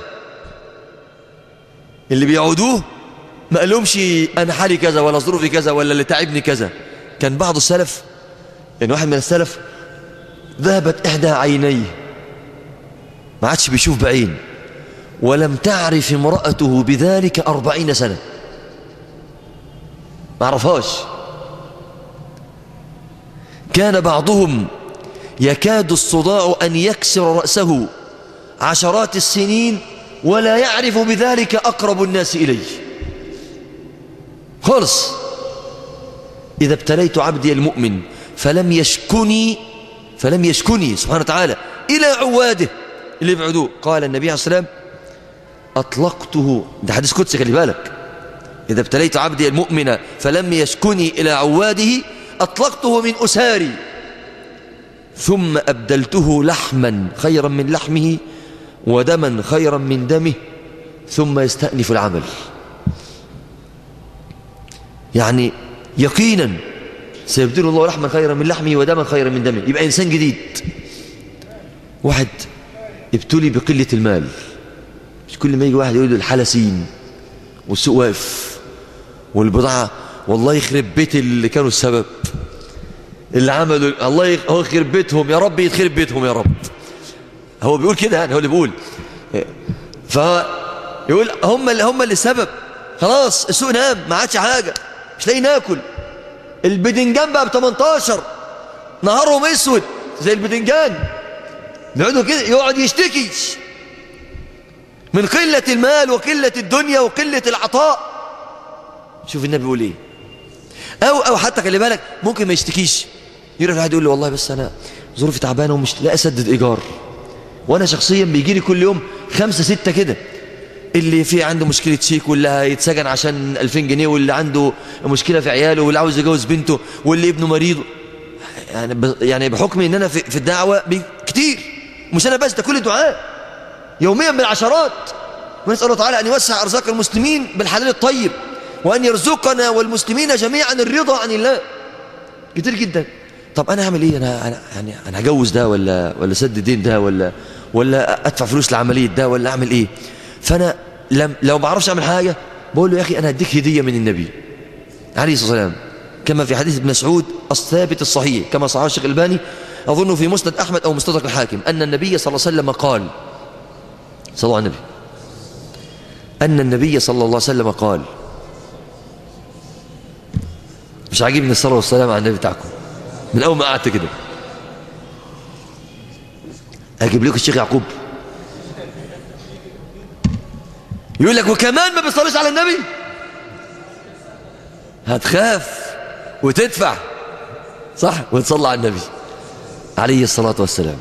اللي بيعودوه ما قالهمش أنا حالي كذا ولا ظروفي كذا ولا اللي تعبني كذا كان بعض السلف يعني واحد من السلف ذهبت إحدى عينيه ما عادش بيشوف بعين ولم تعرف امرأته بذلك أربعين سنة ما عرفهاش كان بعضهم يكاد الصداع أن يكسر رأسه عشرات السنين ولا يعرف بذلك أقرب الناس إليه خلص إذا ابتليت عبدي المؤمن فلم يشكني فلم يشكني سبحانه وتعالى إلى عواده اللي يبعدوه قال النبي عليه الصلاة والسلام أطلقته ده حديث قدسي خلي بالك إذا ابتليت عبدي المؤمن فلم يشكني إلى عواده أطلقته من أساري ثم أبدلته لحما خيرا من لحمه ودما خيرا من دمه ثم يستأنف العمل يعني يقينا سيبدل الله لحما خيرا من لحمه ودما خيرا من دمه يبقى إنسان جديد واحد ابتلي بقلة المال مش كل ما يجي واحد يقول له الحالة سين والسوق واقف والبضاعة والله يخرب بيت اللي كانوا السبب اللي عملوا الله يخ... هو يخرب بيتهم يا رب يخرب بيتهم يا رب هو بيقول كده يعني هو اللي بيقول فيقول هم اللي هم اللي سبب خلاص السوق نام ما عادش حاجة مش لاقي ناكل البدنجان بقى ب 18 نهارهم اسود زي البدنجان بيقعدوا كده يقعد يشتكي من قلة المال وقلة الدنيا وقلة العطاء شوف النبي بيقول ايه او او حتى خلي بالك ممكن ما يشتكيش يروح واحد يقول له والله بس انا ظروفي تعبانه ومش لا اسدد ايجار وانا شخصيا بيجي لي كل يوم خمسة ستة كده اللي في عنده مشكلة شيك واللي هيتسجن عشان 2000 جنيه واللي عنده مشكلة في عياله واللي عاوز يجوز بنته واللي ابنه مريض يعني يعني بحكم ان انا في, في الدعوة كتير مش انا بس ده كل الدعاء يوميا بالعشرات ونسأل الله تعالى أن يوسع أرزاق المسلمين بالحلال الطيب وأن يرزقنا والمسلمين جميعا الرضا عن الله كتير جدا طب أنا هعمل إيه أنا, أنا يعني أنا هجوز ده ولا ولا سد دين ده ولا ولا أدفع فلوس لعملية ده ولا أعمل إيه فأنا لم لو ما أعرفش أعمل حاجة بقول له يا أخي أنا هديك هدية من النبي عليه الصلاة والسلام كما في حديث ابن مسعود الثابت الصحيح كما صححه الشيخ الباني أظن في مسند أحمد أو مستدرك الحاكم أن النبي صلى الله عليه وسلم قال صلى الله عليه النبي أن النبي صلى الله عليه وسلم قال مش عاجبني الصلاة والسلام على النبي بتاعكم من أول ما قعدت كده أجيب لكم الشيخ يعقوب يقول لك وكمان ما بيصليش على النبي هتخاف وتدفع صح وتصلى على النبي عليه الصلاة والسلام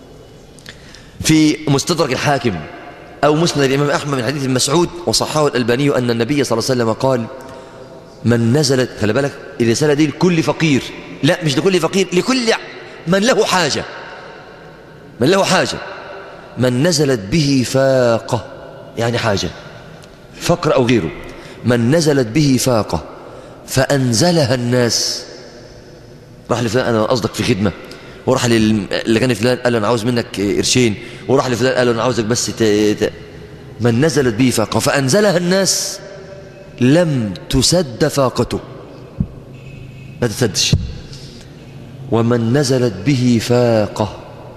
في مستدرك الحاكم أو مسند الإمام أحمد من حديث المسعود وصححه الألباني أن النبي صلى الله عليه وسلم قال من نزلت خلي بالك الرسالة دي لكل فقير لا مش لكل فقير لكل من له حاجة من له حاجة من نزلت به فاقة يعني حاجة فقر أو غيره من نزلت به فاقة فأنزلها الناس راح لفلان أنا قصدك في خدمة وراح اللي كان فلان قال له أنا عاوز منك قرشين وراح لفلان قال له أنا عاوزك بس ت... ت... من نزلت به فاقة فأنزلها الناس لم تسد فاقته ما تسدش ومن نزلت به فاقة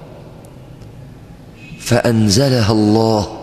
فأنزلها الله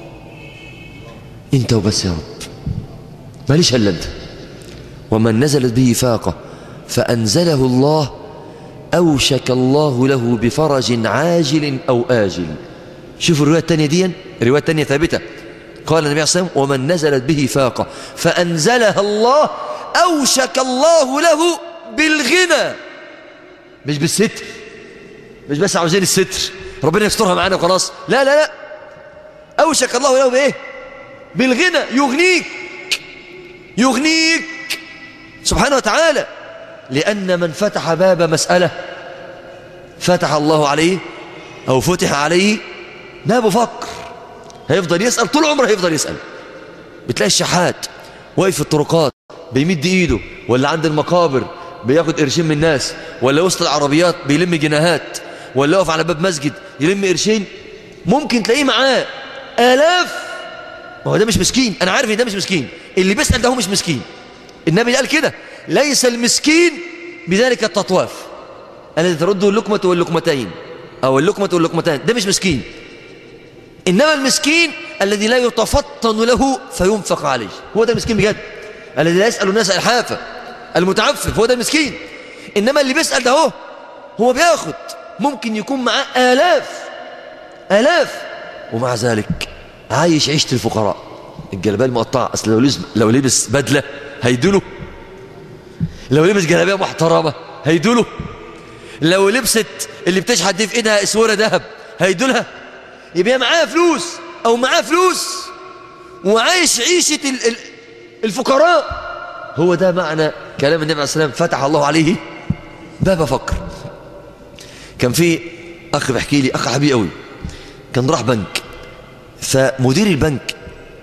انت وبس يا رب ماليش الا انت ومن نزلت به فاقة فأنزله الله أوشك الله له بفرج عاجل أو آجل شوفوا الرواية الثانية دي الرواية الثانية ثابتة قال النبي عليه الصلاة والسلام ومن نزلت به فاقة فأنزلها الله أوشك الله له بالغنى مش بالستر مش بس عاوزين الستر ربنا يسترها معانا وخلاص لا لا لا أوشك الله له بإيه بالغنى يغنيك يغنيك سبحانه وتعالى لأن من فتح باب مسألة فتح الله عليه أو فتح عليه باب فقر هيفضل يسأل طول عمره هيفضل يسأل بتلاقي الشحات واقف في الطرقات بيمد ايده ولا عند المقابر بياخد قرشين من الناس ولا وسط العربيات بيلم جناهات ولا واقف على باب مسجد يلم قرشين ممكن تلاقيه معاه آلاف ما هو ده مش مسكين أنا عارف إن ده مش مسكين اللي بيسأل ده هو مش مسكين النبي قال كده ليس المسكين بذلك التطواف الذي ترده اللقمة واللقمتين أو اللقمة واللقمتان ده مش مسكين إنما المسكين الذي لا يتفطن له فينفق عليه هو ده المسكين بجد الذي لا يسأل الناس الحافة المتعفف هو ده المسكين إنما اللي بيسأل ده هو هو بياخد ممكن يكون معاه آلاف آلاف ومع ذلك عايش عيشة الفقراء الجلبال المقطعة أصل لو لبس, لو لبس بدلة هيدوله لو لبس جلابيه محترمة هيدوله لو لبست اللي بتشحت دي في ايدها اسوره ذهب هيدولها يبقى معاها فلوس او معاه فلوس وعايش عيشة ال- ال- الفقراء هو ده معنى كلام النبي عليه الصلاة والسلام فتح الله عليه باب فقر كان في أخ بيحكي لي أخ حبيبي قوي كان راح بنك فمدير البنك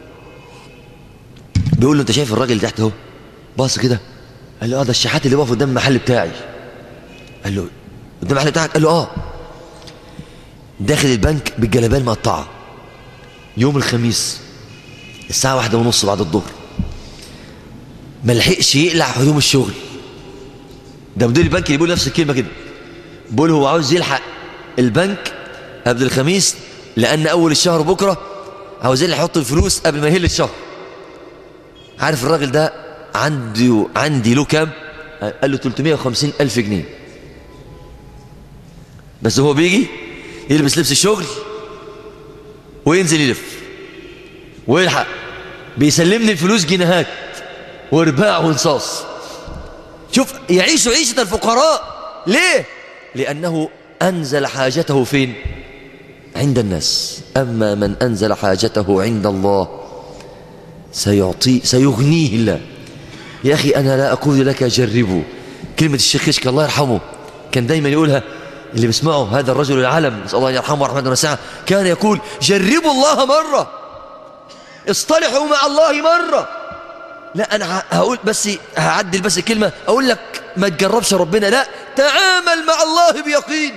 بيقول له أنت شايف الراجل اللي تحت اهو باص كده قال له اه ده الشحات اللي واقف قدام المحل بتاعي قال له قدام المحل بتاعك قال له اه داخل البنك بالجلابيه المقطعه يوم الخميس الساعه واحدة ونص بعد الظهر ما لحقش يقلع هدوم الشغل ده مدير البنك اللي بيقول نفس الكلمه كده بيقول هو عاوز يلحق البنك قبل الخميس لان اول الشهر بكره عاوز يلحق يحط الفلوس قبل ما يهل الشهر عارف الراجل ده عندي عندي له كام قال له 350 ألف جنيه بس هو بيجي يلبس لبس الشغل وينزل يلف ويلحق بيسلمني الفلوس جنيهات ورباع ونصاص شوف يعيش عيشة الفقراء ليه لأنه أنزل حاجته فين عند الناس أما من أنزل حاجته عند الله سيعطي سيغنيه الله يا أخي أنا لا أقول لك جربوا كلمة الشيخ كشك الله يرحمه كان دايما يقولها اللي بيسمعه هذا الرجل العلم نسأل الله يرحمه ورحمة وسعه كان يقول جربوا الله مرة اصطلحوا مع الله مرة لا أنا هقول بس هعدل بس الكلمة أقول لك ما تجربش ربنا لا تعامل مع الله بيقين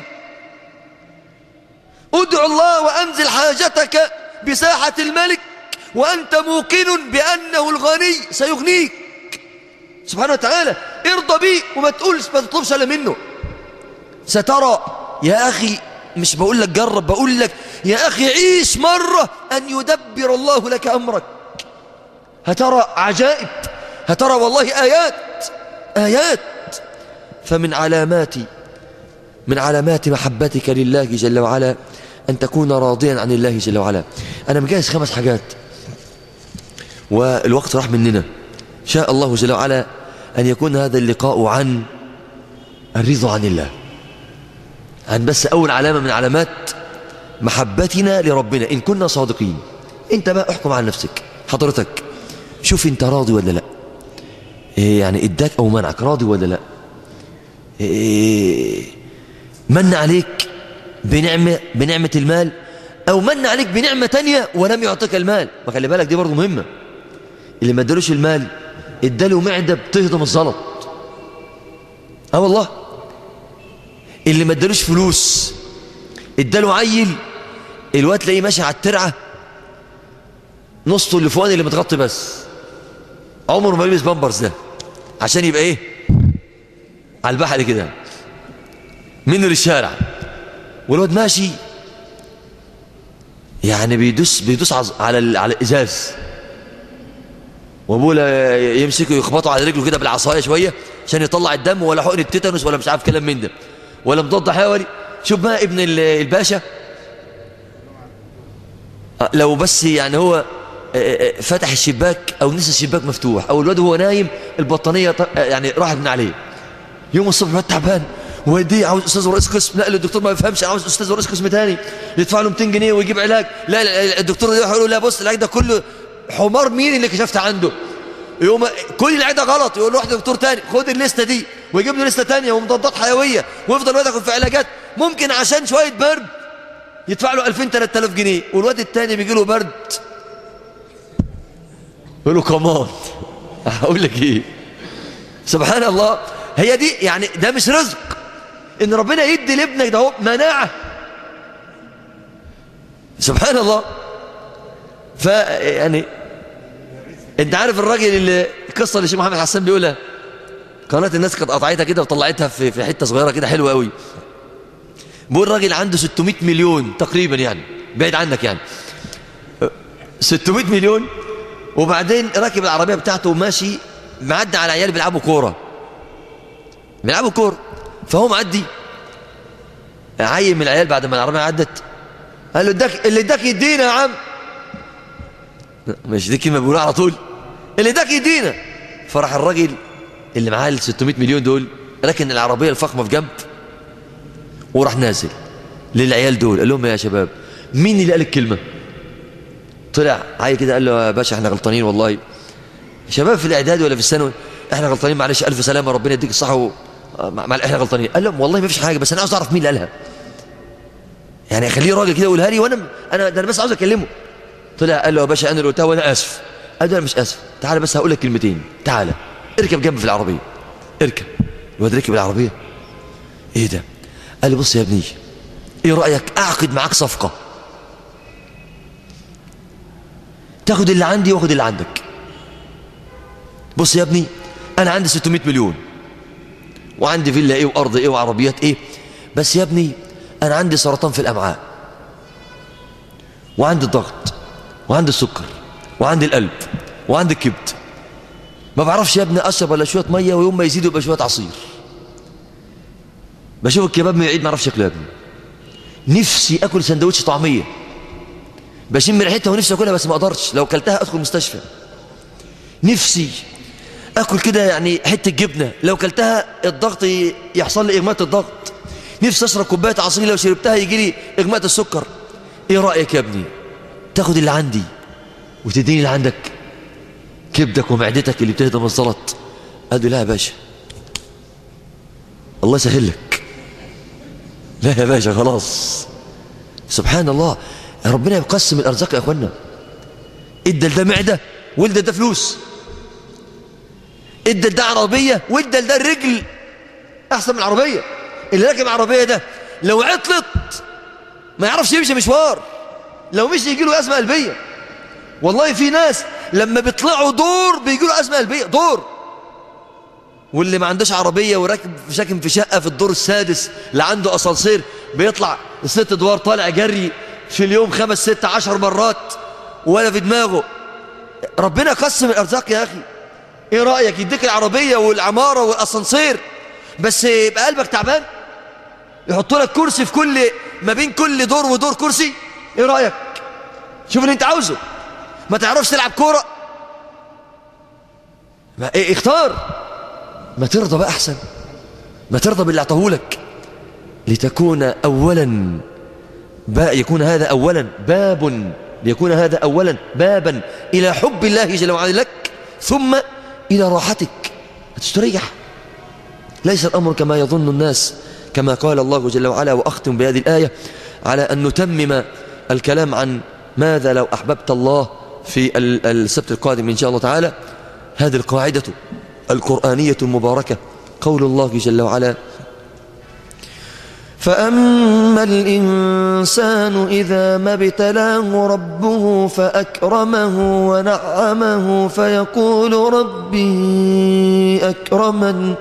ادعو الله وأنزل حاجتك بساحة الملك وأنت موقن بأنه الغني سيغنيك سبحانه وتعالى ارضى بيه وما تقولش ما تطلبش الا منه سترى يا أخي مش بقول لك جرب بقول لك يا أخي عيش مرة أن يدبر الله لك أمرك هترى عجائب هترى والله آيات آيات فمن علامات من علامات محبتك لله جل وعلا أن تكون راضيا عن الله جل وعلا أنا مجهز خمس حاجات والوقت راح مننا شاء الله جل وعلا أن يكون هذا اللقاء عن الرضا عن الله عن بس أول علامة من علامات محبتنا لربنا إن كنا صادقين أنت بقى احكم عن نفسك حضرتك شوف أنت راضي ولا لا إيه يعني اداك أو منعك راضي ولا لا إيه من عليك بنعمة, بنعمة المال أو من عليك بنعمة تانية ولم يعطيك المال ما خلي بالك دي برضو مهمة اللي ما ادالوش المال اداله معدة بتهضم الزلط اه والله اللي ما ادالوش فلوس اداله عيل الواد تلاقيه ماشي على الترعه نصه اللي فوقاني اللي متغطي بس عمره ما يلبس بامبرز ده عشان يبقى ايه على البحر كده منه للشارع والواد ماشي يعني بيدوس بيدوس على على الازاز وابوه يمسكه يخبطه على رجله كده بالعصايه شويه عشان يطلع الدم ولا حقن التيتانوس ولا مش عارف كلام من ده ولا مضاد حيوي شوف بقى ابن الباشا لو بس يعني هو فتح الشباك او نسى الشباك مفتوح او الواد وهو نايم البطانيه يعني راحت من عليه يوم الصبح الواد تعبان ودي عاوز استاذ ورئيس قسم لا الدكتور ما يفهمش عاوز استاذ ورئيس قسم تاني يدفع له 200 جنيه ويجيب علاج لا, لا الدكتور يروح يقول له لا بص العلاج ده كله حمار مين اللي كشفت عنده يقوم كل العيادة غلط يقول له روح لدكتور تاني خد الليستة دي ويجيب له لستة تانية ومضادات حيوية ويفضل الواد ياخد في علاجات ممكن عشان شوية برد يدفع له 2000 3000 جنيه والواد التاني بيجي له برد يقول له كمان هقول لك ايه سبحان الله هي دي يعني ده مش رزق ان ربنا يدي لابنك ده هو مناعه سبحان الله ف يعني انت عارف الراجل اللي القصه اللي الشيخ محمد حسان بيقولها قناه الناس كانت قطعتها كده وطلعتها في في حته صغيره كده حلوه قوي بيقول راجل عنده 600 مليون تقريبا يعني بعيد عنك يعني 600 مليون وبعدين راكب العربيه بتاعته وماشي معدي على عيال بيلعبوا كوره بيلعبوا كوره فهو معدي عيل من العيال بعد ما العربيه عدت قال له اداك اللي اداك يدينا يا عم مش دي كلمه بيقولها على طول اللي اداك يدينا فراح الراجل اللي معاه ال 600 مليون دول ركن العربيه الفخمه في جنب وراح نازل للعيال دول قال لهم يا شباب مين اللي قال الكلمه طلع عيل كده قال له يا باشا احنا غلطانين والله شباب في الاعداد ولا في الثانوي احنا غلطانين معلش الف سلامه ربنا يديك الصحه و... مع... احنا غلطانين قال لهم والله ما فيش حاجه بس انا عاوز اعرف مين اللي قالها يعني خليه راجل كده يقولها لي وانا انا ده انا بس عاوز اكلمه طلع قال له يا باشا انا اللي قلتها وانا اسف قال له انا مش اسف تعالى بس هقول لك كلمتين تعالى اركب جنبي في العربيه اركب الواد ركب العربيه ايه ده قال لي بص يا ابني ايه رايك اعقد معاك صفقه تاخد اللي عندي واخد اللي عندك بص يا ابني انا عندي 600 مليون وعندي فيلا ايه وارض ايه وعربيات ايه بس يا ابني انا عندي سرطان في الامعاء وعندي الضغط وعندي السكر وعندي القلب وعندي الكبد ما بعرفش يا ابني اشرب ولا شويه ميه ويوم ما يزيدوا يبقى شويه عصير بشوف الكباب من بعيد ما اعرفش شكله يا ابني نفسي اكل سندوتش طعميه بشم ريحتها ونفسي اكلها بس ما اقدرش لو اكلتها ادخل المستشفى نفسي اكل كده يعني حته جبنه لو اكلتها الضغط يحصل لي اغماء الضغط نفسي اشرب كوبايه عصير لو شربتها يجي لي اغماء السكر ايه رايك يا ابني تاخد اللي عندي وتديني اللي عندك كبدك ومعدتك اللي بتهضم الزلط قال لا يا باشا الله يسهل لك لا يا باشا خلاص سبحان الله ربنا يقسم الارزاق يا اخوانا ادى ده معده وادى ده فلوس ادى ده عربيه وادى ده الرجل احسن من العربيه اللي راكب عربيه ده لو عطلت ما يعرفش يمشي مشوار لو مشي يجي له ازمه قلبيه والله في ناس لما بيطلعوا دور بيجي له ازمه قلبيه دور واللي ما عندوش عربيه وراكب ساكن في شقه في الدور السادس اللي عنده اسانسير بيطلع ست ادوار طالع جري في اليوم خمس ست عشر مرات ولا في دماغه ربنا قسم الارزاق يا اخي ايه رايك يديك العربيه والعماره والاسانسير بس يبقى قلبك تعبان يحط لك كرسي في كل ما بين كل دور ودور كرسي ايه رايك شوف اللي انت عاوزه ما تعرفش تلعب كوره ما إيه اختار ما ترضى بقى احسن ما ترضى باللي اعطاهولك لتكون اولا يكون هذا اولا باب ليكون هذا اولا بابا الى حب الله جل وعلا لك ثم الى راحتك تستريح ليس الامر كما يظن الناس كما قال الله جل وعلا واختم بهذه الايه على ان نتمم الكلام عن ماذا لو احببت الله في السبت القادم ان شاء الله تعالى هذه القاعده القرانيه المباركه قول الله جل وعلا فأما الإنسان إذا ما ابتلاه ربه فأكرمه ونعمه فيقول ربي أكرمن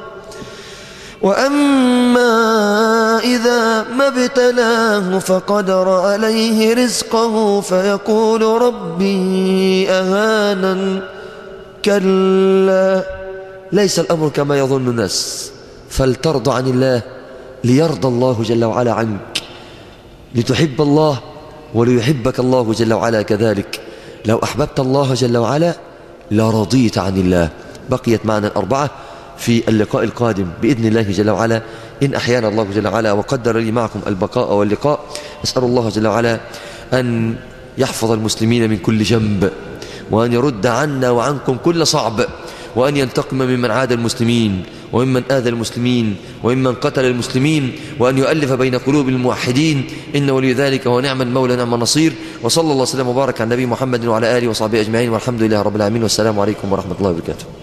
وأما إذا ما ابتلاه فقدر عليه رزقه فيقول ربي أهانا كلا ليس الأمر كما يظن الناس فلترضى عن الله ليرضى الله جل وعلا عنك لتحب الله وليحبك الله جل وعلا كذلك لو أحببت الله جل وعلا لرضيت عن الله بقيت معنا الأربعة في اللقاء القادم بإذن الله جل وعلا إن أحيانا الله جل وعلا وقدر لي معكم البقاء واللقاء أسأل الله جل وعلا أن يحفظ المسلمين من كل جنب وأن يرد عنا وعنكم كل صعب وأن ينتقم ممن عاد المسلمين وممن آذى المسلمين وممن قتل المسلمين وأن يؤلف بين قلوب الموحدين إن ولي ذلك ونعم المولى نعم النصير وصلى الله وسلم وبارك على النبي محمد وعلى آله وصحبه أجمعين والحمد لله رب العالمين والسلام عليكم ورحمة الله وبركاته